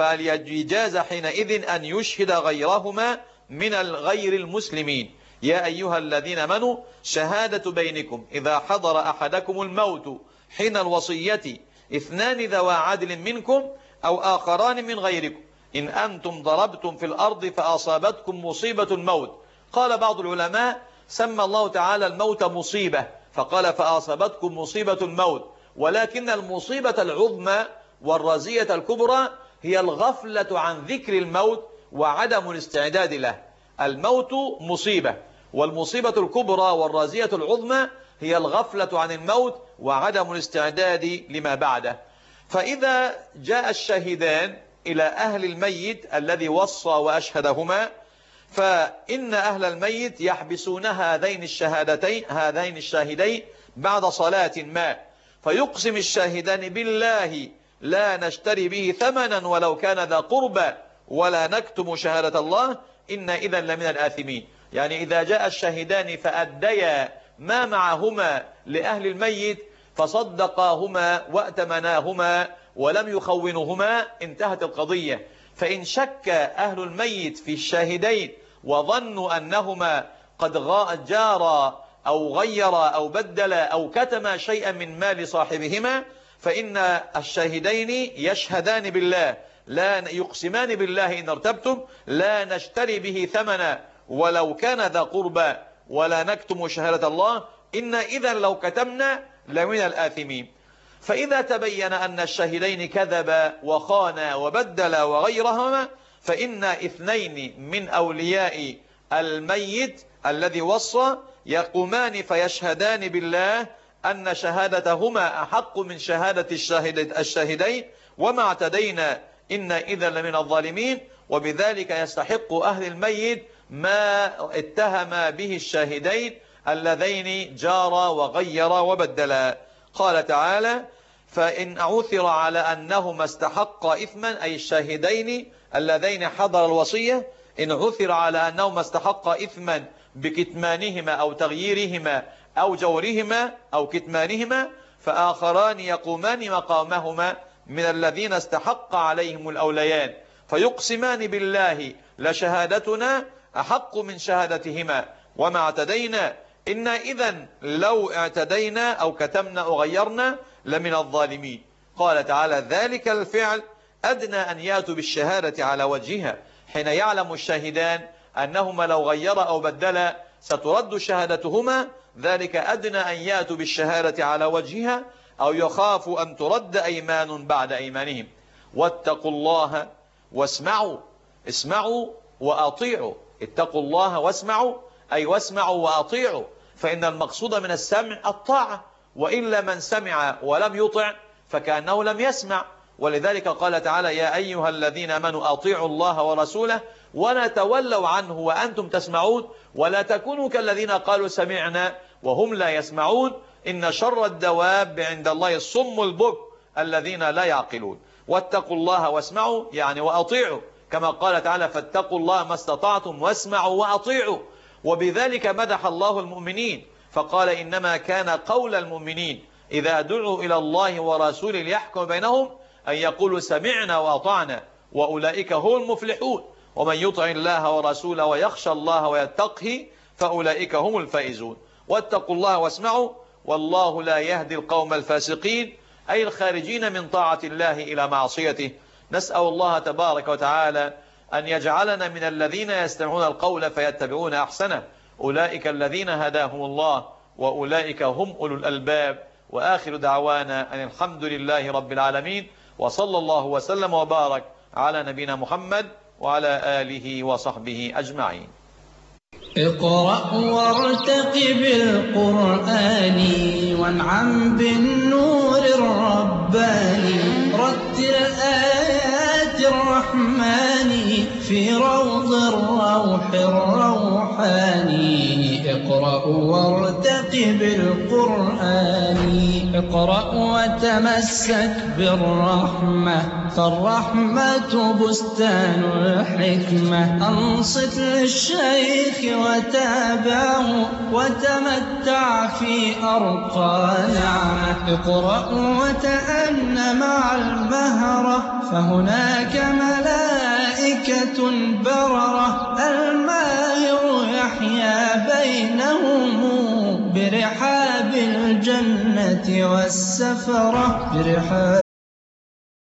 Speaker 10: فليجاز حينئذ أن يشهد غيرهما من الغير المسلمين يا أيها الذين منوا شهادة بينكم إذا حضر أحدكم الموت حين الوصية اثنان ذوى عدل منكم أو آخران من غيركم إن أنتم ضربتم في الأرض فأصابتكم مصيبة الموت قال بعض العلماء سمى الله تعالى الموت مصيبة فقال فأصابتكم مصيبة الموت ولكن المصيبة العظمى والرزية الكبرى هي الغفلة عن ذكر الموت وعدم الاستعداد له الموت مصيبة والمصيبة الكبرى والرازية العظمى هي الغفلة عن الموت وعدم الاستعداد لما بعده فإذا جاء الشاهدان إلى أهل الميت الذي وصى وأشهدهما فإن أهل الميت يحبسون هذين الشهادتين هذين الشاهدين بعد صلاة ما فيقسم الشاهدان بالله لا نشتري به ثمنا ولو كان ذا قربى ولا نكتم شهادة الله إن إذا لمن الآثمين يعني إذا جاء الشاهدان فأديا ما معهما لأهل الميت فصدقاهما وأتمناهما ولم يخونهما انتهت القضية فإن شك أهل الميت في الشاهدين وظنوا أنهما قد غا- جارا أو غيرا أو بدلا أو كتما شيئا من مال صاحبهما فإن الشاهدين يشهدان بالله لا يقسمان بالله إن ارتبتم لا نشتري به ثمنا ولو كان ذا قربى ولا نكتم شهادة الله إن إذا لو كتمنا لمن الآثمين فإذا تبين أن الشاهدين كذبا وخانا وبدلا وغيرهما فإن اثنين من أولياء الميت الذي وصى يقومان فيشهدان بالله أن شهادتهما أحق من شهادة الشاهد الشاهدين وما اعتدينا إن إذا لمن الظالمين وبذلك يستحق أهل الميت ما اتهم به الشاهدين اللذين جارا وغيرا وبدلا قال تعالى فإن عثر على أنهما استحقا إثما أي الشاهدين اللذين حضر الوصية إن عثر على أنهما استحقا إثما بكتمانهما أو تغييرهما أو جورهما أو كتمانهما فآخران يقومان مقامهما من الذين استحق عليهم الأوليان فيقسمان بالله لشهادتنا أحق من شهادتهما وما اعتدينا إن إذا لو اعتدينا أو كتمنا أو غيرنا لمن الظالمين قال تعالى ذلك الفعل أدنى أن ياتوا بالشهادة على وجهها حين يعلم الشاهدان أنهما لو غير أو بدل سترد شهادتهما ذلك أدنى أن ياتوا بالشهادة على وجهها أو يخافوا أن ترد أيمان بعد أيمانهم واتقوا الله واسمعوا اسمعوا وأطيعوا اتقوا الله واسمعوا أي واسمعوا وأطيعوا فإن المقصود من السمع الطاعة وإلا من سمع ولم يطع فكأنه لم يسمع ولذلك قال تعالى يا أيها الذين امنوا أطيعوا الله ورسوله ولا تولوا عنه وأنتم تسمعون ولا تكونوا كالذين قالوا سمعنا وهم لا يسمعون إن شر الدواب عند الله الصم البك الذين لا يعقلون واتقوا الله واسمعوا يعني وأطيعوا كما قال تعالى فاتقوا الله ما استطعتم واسمعوا وأطيعوا وبذلك مدح الله المؤمنين فقال إنما كان قول المؤمنين إذا دعوا إلى الله ورسوله ليحكم بينهم أن يقولوا سمعنا وأطعنا وأولئك هم المفلحون ومن يطع الله ورسوله ويخشى الله ويتقه فأولئك هم الفائزون واتقوا الله واسمعوا والله لا يهدي القوم الفاسقين أي الخارجين من طاعة الله إلى معصيته نسأل الله تبارك وتعالى أن يجعلنا من الذين يستمعون القول فيتبعون أحسنه أولئك الذين هداهم الله وأولئك هم أولو الألباب وآخر دعوانا أن الحمد لله رب العالمين وصلى الله وسلم وبارك على نبينا محمد وعلى آله وصحبه أجمعين
Speaker 11: اقرأ وارتقب القرآن وانعم بالنور الرباني رتل آيات الرحمن في روض الروح الروحاني اقرأ وارتقب القرآن اقرأ وتمسك بالرحمة فالرحمة بستان الحكمة أنصت للشيخ وتابعه وتمتع في أرقى نعمة اقرأ وتأن مع المهرة فهناك ملائكة بررة الماهر يحيا بينهم برحاب الجنة والسفرة برحاب